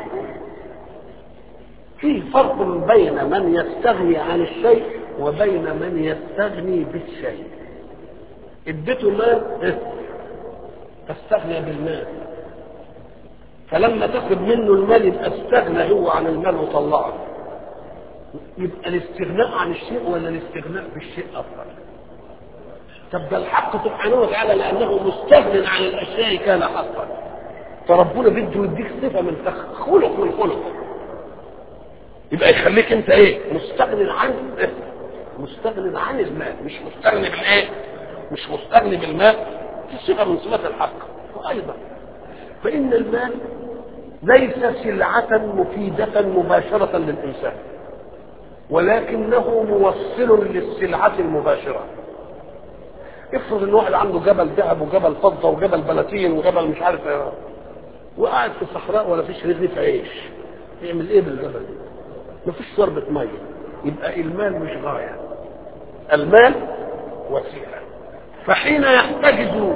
في فرق بين من يستغني عن الشيء وبين من يستغني بالشيء اديته مال تستغنى بالمال فلما تاخد منه المال يبقى استغنى هو عن المال وطلعه يبقى الاستغناء عن الشيء ولا الاستغناء بالشيء افضل طب ده الحق سبحانه وتعالى لانه مستغن عن الاشياء كان حقا فربنا بده يديك صفه من خلق من خلق يبقى يخليك انت ايه مستغن عن إيه؟ مستغن عن المال مش مستغني بالايه مش مستغني بالمال دي صفه من صفات الحق وايضا فان المال ليس سلعه مفيده مباشره للانسان ولكنه موصل للسلعه المباشره افرض ان واحد عنده جبل ذهب وجبل فضه وجبل بلاتين وجبل مش عارف ايه وقاعد في الصحراء ولا فيش رغيف عيش يعمل ايه بالجبل ده؟ مفيش شربة مية يبقى المال مش غاية المال وسيلة فحين يحتجز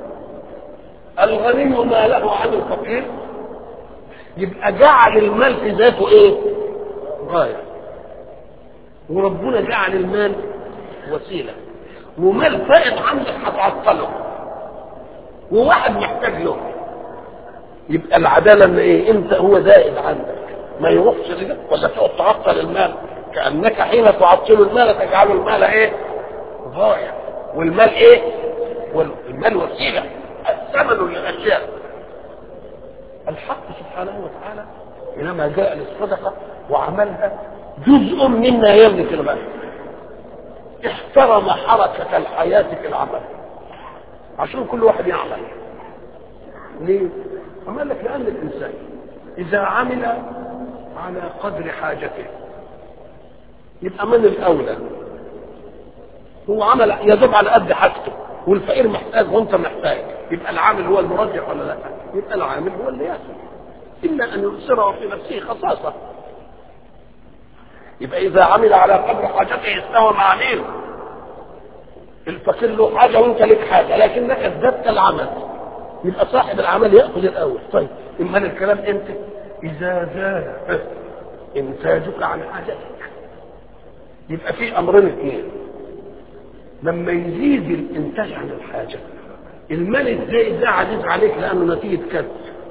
الغني ماله عن الفقير يبقى جعل المال في ذاته ايه غاية وربنا جعل المال وسيلة ومال فائض عندك هتعطله وواحد محتاج له يبقى العدالة ان ايه انت هو زائد عندك ما يروحش كده ولا تقعد تعطل المال كانك حين تعطل المال تجعل المال ايه ضايع والمال ايه والمال وسيله الثمن للاشياء الحق سبحانه وتعالى حينما جاء للصدقه وعملها جزء مما يملك المال احترم حركه الحياه في العمل عشان كل واحد يعمل ليه؟ قال لك لان الانسان اذا عمل على قدر حاجته يبقى من الاولى هو عمل يدب على قد حاجته والفقير محتاج وانت محتاج يبقى العامل هو المرجح ولا لا يبقى العامل هو اللي يأخذ الا ان يبصره في نفسه خصاصه يبقى اذا عمل على قدر حاجته استوى مع مين الفقير له حاجه وانت لك حاجه لكنك ازددت العمل يبقى صاحب العمل ياخذ الاول طيب اما الكلام امتى اذا زاد انتاجك عن حاجتك يبقى في امرين اثنين لما يزيد الانتاج عن الحاجه المال الزائد ده عزيز عليك لانه نتيجه كسب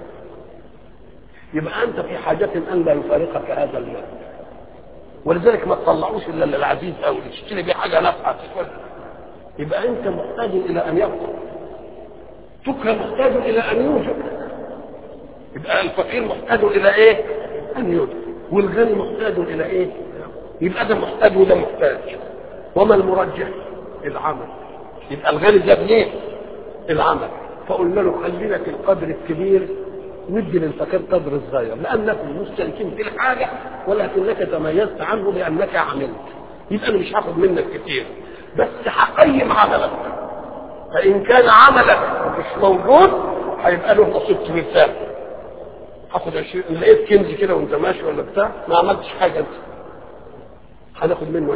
يبقى انت في حاجه ان لا يفارقك هذا المال ولذلك ما تطلعوش الا للعزيز او تشتري بيه حاجه نافعه يبقى انت محتاج الى ان يبقى تكره محتاج الى ان يوجد يبقى الفقير محتاج الى ايه ان يدعو والغني محتاج الى ايه يبقى ده محتاج وده محتاج وما المرجح العمل يبقى الغني ده منين العمل فقلنا له خلينا في القدر الكبير ندي للفقير قدر الصغير لانكم مشتركين في الحاجه ولكنك تميزت عنه بانك عملت يبقى انا مش هاخد منك كتير بس هقيم عملك فان كان عملك مش موجود هيبقى له نصيب كبير ثاني هاخد 20 لقيت كنز كده وانت ماشي ولا بتاع ما عملتش حاجه انت هناخد منه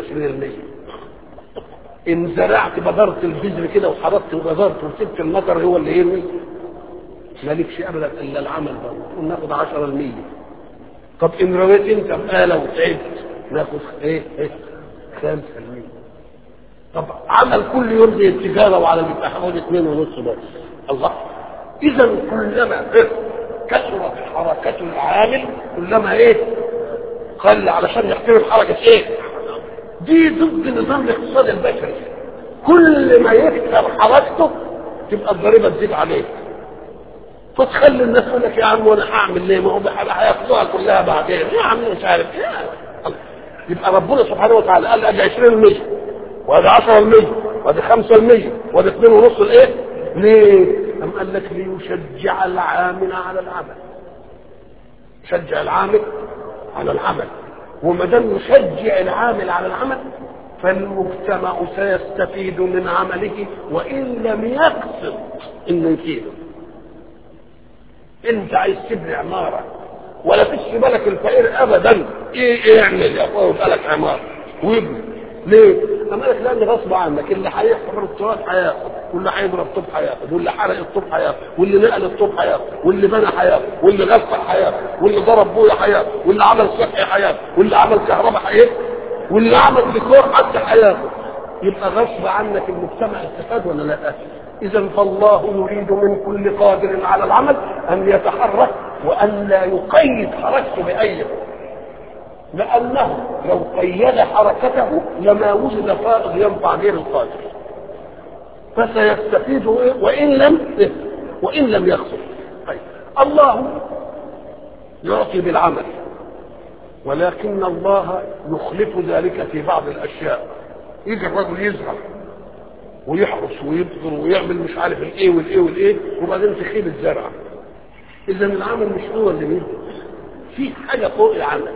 20% ان زرعت بذرت البذر كده وحرقت وبذرت وسبت المطر هو اللي يرمي مالكش ابدا الا العمل برضه ناخد 10% طب ان رويت انت بآلة وتعبت ناخد ايه ايه 5% طب عمل كل يوم زي التجارة وعلى التحول اثنين ونص بس الله اذا كلما إيه؟ كثرت حركة العامل كلما ايه قل علشان يحترم حركة ايه دي ضد نظام الاقتصاد البشري كل ما يكثر حركته تبقى الضريبة تزيد عليه فتخلي الناس تقول لك يا عم وانا هعمل ليه ما هو هياخدوها كلها بعدين يا عم مش عارف ايه يبقى ربنا سبحانه وتعالى قال ادي 20% وادي 10% وادي 5% وادي 2 ونص الايه؟ ليه؟ أم قال لك ليشجع العامل على العمل شجع العامل على العمل وما دام يشجع العامل على العمل فالمجتمع سيستفيد من عمله وان لم يقصد انه يفيده انت عايز تبني عماره ولا تشفي بالك الفقير ابدا ايه ايه اعمل يا اخويا وبالك عماره وابني ليه؟ اما لك لان غصب عنك اللي هيحفر التراب هياخد واللي هيضرب طوب هياخد واللي حرق الطوب هياخد واللي نقل الطوب هياخد واللي بنى هياخد واللي غسل هياخد واللي ضرب بويا هياخد واللي عمل صحي هياخد واللي عمل كهرباء هياخد واللي عمل ديكور حتى هياخد يبقى غصب عنك المجتمع استفاد ولا لا؟ اذا فالله يريد من كل قادر على العمل ان يتحرك وان لا يقيد حركته باي لانه لو قيد حركته لما وجد فائض ينفع غير القادر فسيستفيد وان لم وان لم يخسر طيب الله يعطي بالعمل ولكن الله يخلف ذلك في بعض الاشياء يجي الرجل يزرع ويحرس ويبذر ويعمل مش عارف الايه والايه والايه وبعدين تخيب الزرع اذا العمل مش هو اللي بيدي في حاجه فوق العمل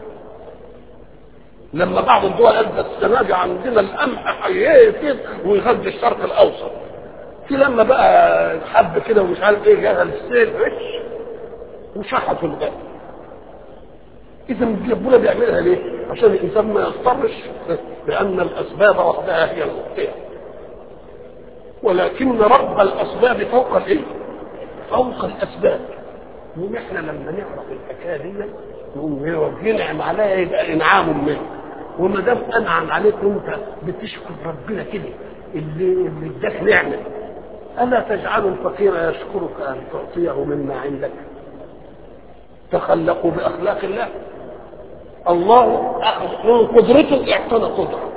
لما بعض الدول قالت السنه دي عندنا القمح هيفيض ويغذي الشرق الاوسط في لما بقى حب كده ومش عارف ايه جاها السيل عش وشحط في الغد اذا ربنا بيعملها ليه؟ عشان الانسان ما يضطرش لان الاسباب وحدها هي المخطئه ولكن رب الاسباب فوق الايه؟ فوق الاسباب يقوم احنا لما نعرف الحكايه دي نقوم ينعم عليا يبقى انعام منه وما دام انعم عليك وانت بتشكر ربنا كده اللي اللي اداك نعمه الا تجعل الفقير يشكرك ان تعطيه مما عندك تخلقوا باخلاق الله الله اخذ من قدرته اعطانا قدره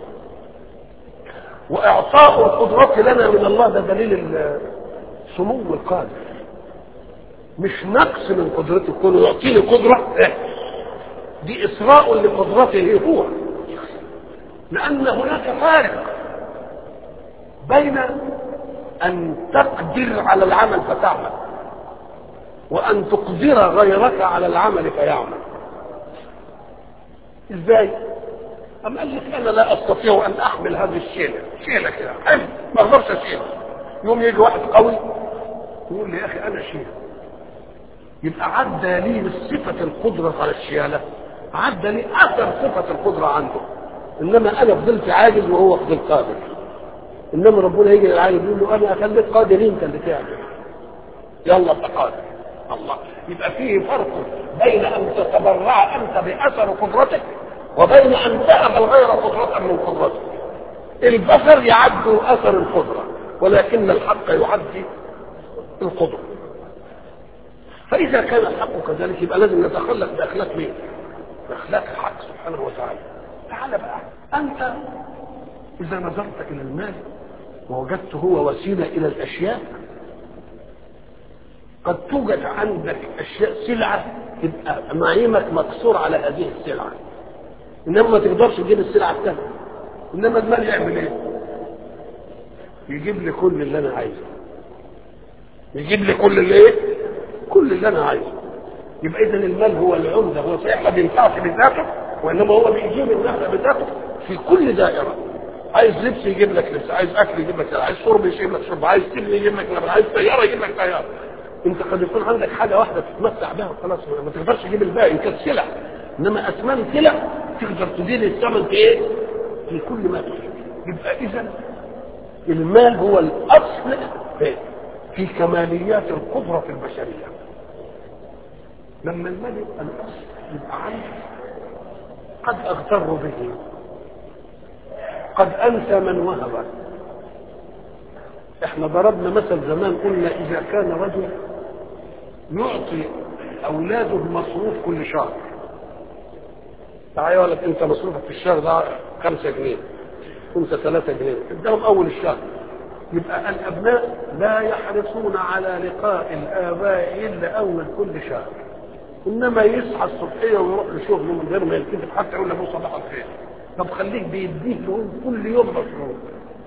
واعطاء القدرات لنا من الله ده دليل سمو القادر مش نقص من قدرته كونه يعطيني قدره دي اسراء لقدرته هو لان هناك فارق بين ان تقدر على العمل فتعمل وان تقدر غيرك على العمل فيعمل ازاي أم قال لك أنا لا أستطيع أن أحمل هذه الشيلة شيلة كده حلو ما أقدرش أشيلها يوم يجي واحد قوي يقول لي يا أخي أنا شيل يبقى عدى لي بصفة القدرة على الشيالة عدى لي أثر صفة القدرة عنده إنما أنا فضلت عاجز وهو فضل قادر إنما ربنا يجي للعاجز يقول له أنا خليك قادر أنت اللي تعمل يلا أنت قادر الله يبقى فيه فرق بين أن تتبرع أنت بأثر قدرتك وبين ان تهب الغير قدرة من قدرته البشر يعدوا اثر القدرة ولكن الحق يعدي القدرة فاذا كان الحق كذلك يبقى لازم نتخلق باخلاق مين باخلاق الحق سبحانه وتعالى تعال بقى انت اذا نظرت الى المال ووجدت هو وسيلة الى الاشياء قد توجد عندك اشياء سلعه تبقى نعيمك مقصور على هذه السلعه انما ما تقدرش تجيب السلعه الثانيه انما المال يعمل ايه؟ يجيب لي كل اللي انا عايزه يجيب لي كل اللي ايه؟ كل اللي انا عايزه يبقى اذا المال هو العمده هو صحيح ما بينفعش بذاته وانما هو بيجيب النفع بذاته في كل دائره عايز لبس يجيب لك لبس عايز اكل يجيب لك عايز شرب يجيب لك شرب عايز سلم يجيب لك لبن عايز سياره يجيب لك سياره انت قد يكون عندك حاجه واحده تتمتع بها وخلاص ما تقدرش تجيب الباقي ان كانت سلع انما اثمان سلع تقدر تزيد الثمن في ايه؟ في كل ما تريد يبقى اذا المال هو الاصل في كماليات القدره في البشريه لما المال يبقى الاصل يبقى عندي قد اغتر به قد انسى من وهب احنا ضربنا مثل زمان قلنا اذا كان رجل يعطي اولاده المصروف كل شهر تعالى يقول لك انت مصروفك في الشهر ده 5 جنيه انت 3 جنيه اداهم اول الشهر يبقى الابناء لا يحرصون على لقاء الاباء الا اول كل شهر انما يصحى الصبحيه ويروح لشغله من غير ما يلتفت حتى يقول لابوه صباح الخير طب خليك بيديه له كل يوم مصروف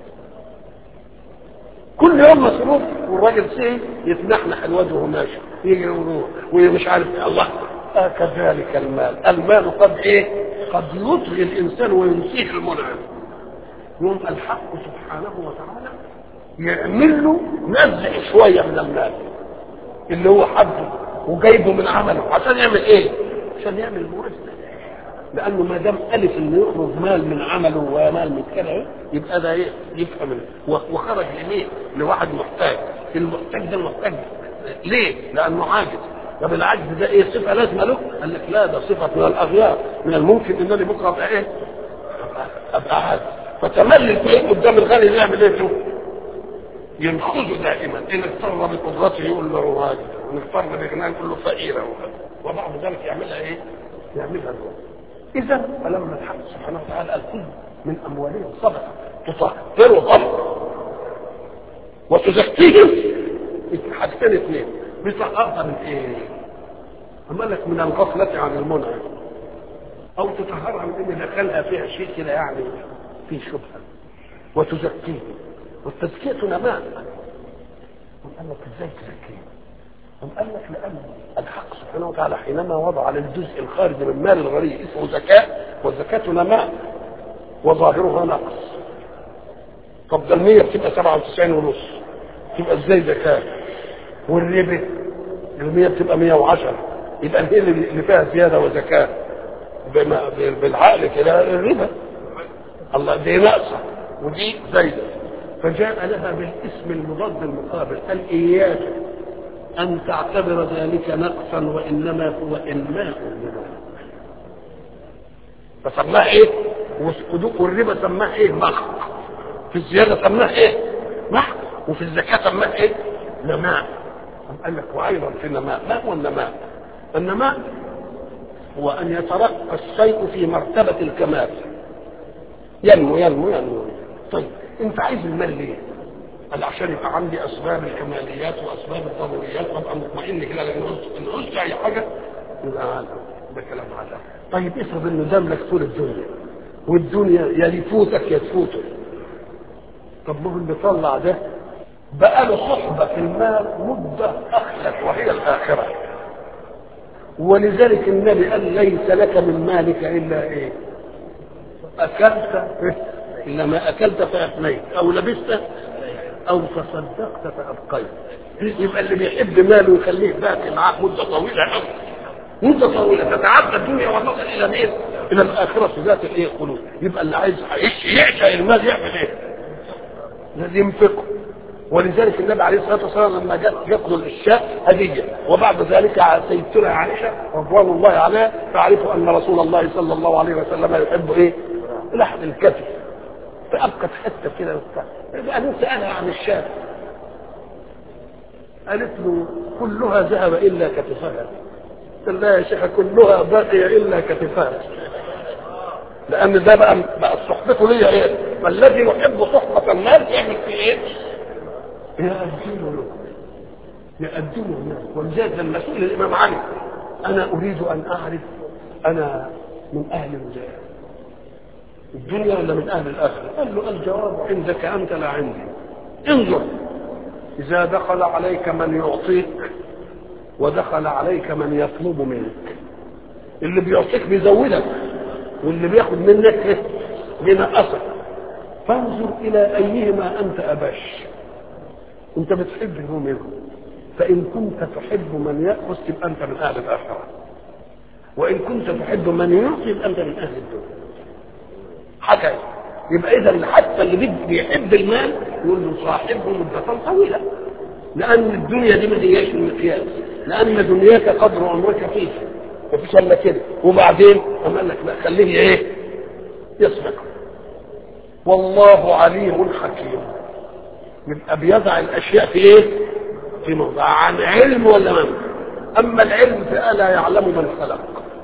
كل يوم مصروف والراجل سي يتنحنح الواد وهو ماشي يجي ويروح ومش عارف إيه. الله آه كذلك المال المال قد ايه قد يطغي الانسان وينسيه المنعم يوم الحق سبحانه وتعالى يعمل له نزع شويه من المال اللي هو حبه وجايبه من عمله عشان يعمل ايه؟ عشان يعمل موازنه لانه ما دام الف انه يخرج مال من عمله ومال من كده يبقى ده ايه؟ يفهم وخرج لمين؟ لواحد محتاج المحتاج ده محتاج ليه؟ لانه عاجز طب العجز ده ايه صفه لازمه له؟ قال لك لا ده صفه من الاغيار من الممكن انني بكره ابقى ايه؟ ابقى عاجز فتملي تلاقيه قدام الغني يعمل ايه فيه؟ ينخذه دائما ان اضطر بقدرته يقول له عاجز وان اضطر بغناه يقول له فقير وبعد ذلك يعملها ايه؟ يعملها الوقت اذا فلما الحق سبحانه وتعالى قال كل من اموالهم صدقه تطهرهم وتزكيهم حاجتين اثنين بتطهرها من ايه؟ اما لك من الغفله عن المنعم او تطهرها من ان دخلها فيها شيء كده يعني فيه شبهه وتزكيه والتزكيه نماء قال لك ازاي تزكيه؟ أم قال لك لأن الحق سبحانه وتعالى حينما وضع للجزء الخارجي من مال الغني اسمه زكاة والزكاة نماء وظاهرها نقص طب ده المية بتبقى 97 ونص تبقى ازاي زكاة والربا المية بتبقى 110 يبقى ايه اللي فيها زيادة وزكاة بالعقل كده الربا الله دي ناقصة ودي زايدة فجاء لها بالاسم المضاد المقابل قال إياك أن تعتبر ذلك نقصا وإنما هو إنماء فسماه إيه؟ والربا سماه إيه؟ محق في الزيادة سماه إيه؟ محق وفي الزكاة سماه إيه؟ نماء قال لك وأيضا في النماء ما هو النماء؟ النماء هو أن يترقى الشيء في مرتبة الكمال ينمو ينمو ينمو طيب أنت عايز المال ليه؟ قال عشان يبقى عندي اسباب الكماليات واسباب الضروريات وابقى مطمئن كده لان ان عشت اي حاجه يبقى ده كلام هذا طيب افرض انه دام لك طول الدنيا والدنيا يا يفوتك يا تفوتك طب ما هو اللي طلع ده بقى له صحبه في المال مده اخلت وهي الاخره ولذلك النبي قال ليس لك من مالك الا ايه؟ اكلت الا ما اكلت فافنيت او لبست او تصدقت فابقيت يبقى اللي بيحب ماله يخليه باقي معاه مده طويله قوي مده طويله تتعدى الدنيا وتصل الى مين؟ الى الاخره ذات الايه الخلود يبقى اللي عايز يعشق المال يعمل ايه؟ لازم ينفقه ولذلك النبي عليه الصلاه والسلام لما جاء يقتل الشاء هديه وبعد ذلك سيدتنا عائشه رضوان الله عليها تعرف ان رسول الله صلى الله عليه وسلم يحب ايه؟ لحم الكتف فابقت حته كده وبتاع بعدين سالها عن الشاة قالت له كلها ذهب الا كتفها قال لا يا شيخ كلها بقي الا كتفها لان ده بقى بقى صحبته ليا ايه؟ فالذي يحب صحبه الناس يعمل فيه ايه؟ يأذن له يقدموا الناس ولذلك لما سئل الامام علي انا اريد ان اعرف انا من اهل الدنيا ولا من اهل الاخره قال له الجواب عندك انت لا عندي انظر اذا دخل عليك من يعطيك ودخل عليك من يطلب منك اللي بيعطيك بيزودك واللي بياخد منك بينقصك فانظر الى ايهما انت ابش انت بتحب هو منهم فان كنت تحب من ياخذ تبقى انت من اهل الاخره وان كنت تحب من يعطي يبقى انت من اهل الدنيا حكى يبقى اذا حتى اللي بيحب المال يقول له صاحبه مدة طويلة لأن الدنيا دي ما هياش المقياس لأن دنياك قدر عمرك فيه مفيش إلا كده وبعدين أما قال لك لا خليه إيه؟ يصبر والله عليم حكيم يبقى بيضع الأشياء في إيه؟ في موضع عن علم ولا من؟ أما العلم فألا يعلم من خلق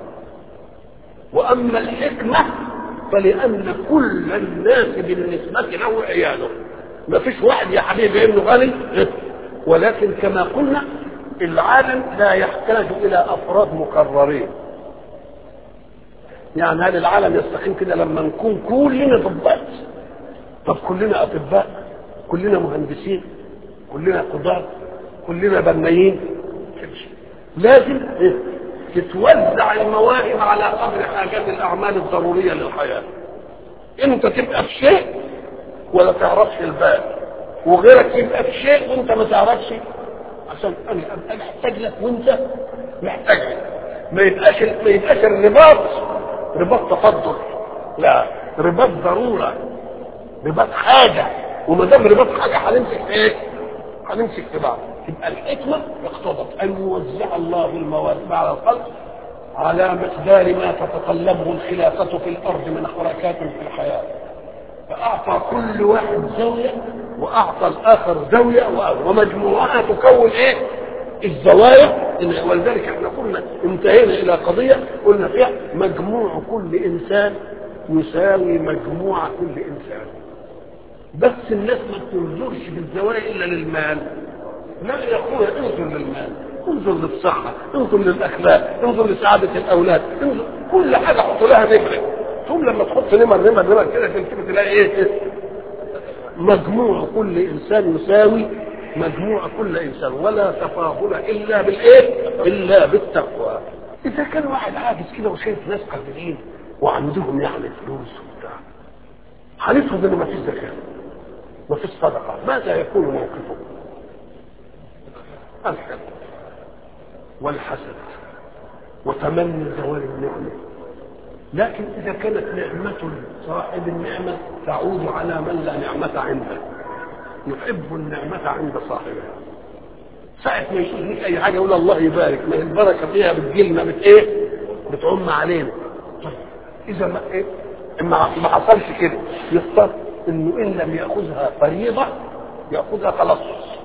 وأما الحكمة فلأن كل الناس بالنسبة له عياله ما فيش واحد يا حبيبي ابنه غني ولكن كما قلنا العالم لا يحتاج إلى أفراد مكررين يعني هل العالم يستقيم كده لما نكون كلنا ضباط طب كلنا أطباء كلنا مهندسين كلنا قضاة كلنا بنايين لازم تتوزع المواهب على قدر حاجات الاعمال الضروريه للحياه انت تبقى في شيء ولا تعرفش الباقي وغيرك يبقى في شيء وانت ما تعرفش عشان انا ابقى محتاج لك وانت محتاج لك ما يبقاش ما يبقاش الرباط رباط تفضل لا رباط ضروره رباط حاجه وما دام رباط حاجه هنمسك في ايه؟ هنمسك في بعض تبقى الحكمة اقتضت أن يوزع الله المواد على الخلق على مقدار ما تتطلبه الخلافة في الأرض من حركات في الحياة فأعطى كل واحد زاوية وأعطى الآخر زاوية ومجموعها تكون إيه؟ الزوايا ولذلك احنا قلنا انتهينا إلى قضية قلنا فيها مجموع كل إنسان يساوي مجموع كل إنسان بس الناس ما بتنظرش بالزوايا إلا للمال لا يا اخويا انظر للمال انظر للصحة انظر للأخلاق انظر لسعادة الأولاد انظر كل حاجة حط لها نمرة ثم لما تحط نمر نمر نمر كده تلتفت تلاقي ايه مجموع كل إنسان يساوي مجموع كل إنسان ولا تفاضل إلا بالإيه؟ إلا بالتقوى إذا كان واحد عاجز كده وشايف ناس قادرين وعندهم يعني فلوس وبتاع هنفرض إن ما فيش زكاة ما فيش صدقة ماذا يكون موقفه؟ الحقد والحسد وتمني زوال النعمة لكن إذا كانت نعمة صاحب النعمة تعود على من لا نعمة عنده يحب النعمة عند صاحبها ساعة ما يشوف لك أي حاجة يقول الله يبارك ما هي البركة فيها بتجيلنا بت إيه؟ بتعم علينا إذا ما إيه؟ ما ما حصلش كده يختار إنه إن لم يأخذها فريضة يأخذها تلصص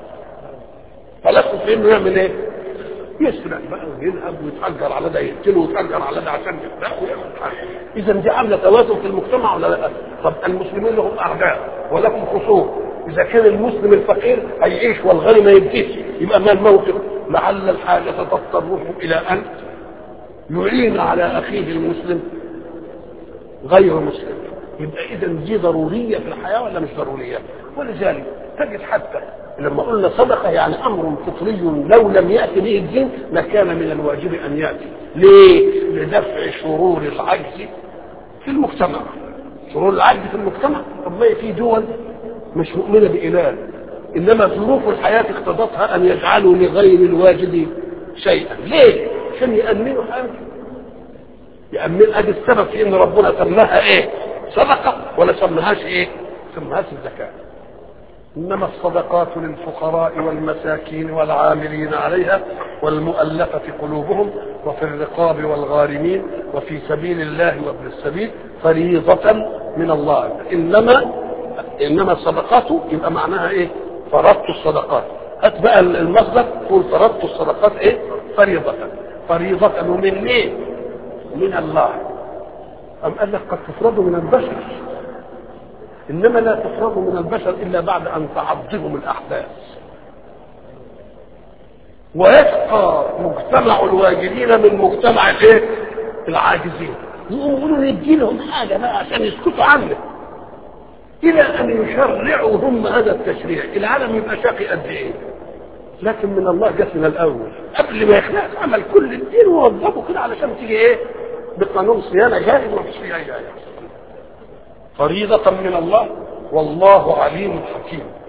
فلسه في انه يعمل ايه؟ يسرق بقى وينهب ويتأجر على ده يقتله ويتأجر على ده عشان يسرق ويعمل حاجه. إذا دي عاملة توازن في المجتمع ولا لا؟ طب المسلمين لهم أعداء ولكم خصوم إذا كان المسلم الفقير هيعيش والغني ما يبكيش يبقى ما الموقف؟ لعل الحاجة تضطره إلى أن يعين على أخيه المسلم غير مسلم يبقى إذا دي ضرورية في الحياة ولا مش ضرورية؟ ولذلك تجد حتى لما قلنا صدقة يعني أمر فطري لو لم يأتي به الدين لكان من الواجب أن يأتي ليه؟ لدفع شرور العجز في المجتمع شرور العجز في المجتمع طب ما في دول مش مؤمنة بإله إنما ظروف الحياة اقتضتها أن يجعلوا لغير الواجب شيئا ليه؟ عشان يأمنوا حاجة يأمن أدي السبب في إن ربنا سماها إيه؟ صدقة ولا سماهاش إيه؟ سماهاش الزكاة إنما الصدقات للفقراء والمساكين والعاملين عليها والمؤلفة قلوبهم وفي الرقاب والغارمين وفي سبيل الله وابن السبيل فريضة من الله إنما إنما الصدقات يبقى معناها إيه؟ فرضت الصدقات هات بقى المصدر تقول فرضت الصدقات إيه؟ فريضة فريضة ومن مين؟ من الله أم قال لك قد تفرض من البشر انما لا تفرض من البشر الا بعد ان تعضهم الاحداث ويبقى مجتمع الواجدين من مجتمع الايه العاجزين يقولوا ندي لهم حاجه بقى عشان يسكتوا عنه الى ان يشرعوا هم هذا التشريع العالم يبقى شقي قد ايه لكن من الله جت من الاول قبل ما يخلق عمل كل الدين ووظفه كده علشان تيجي ايه بقانون صيانه جاهز ومفيش فيه اي حاجه فريضه من الله والله عليم حكيم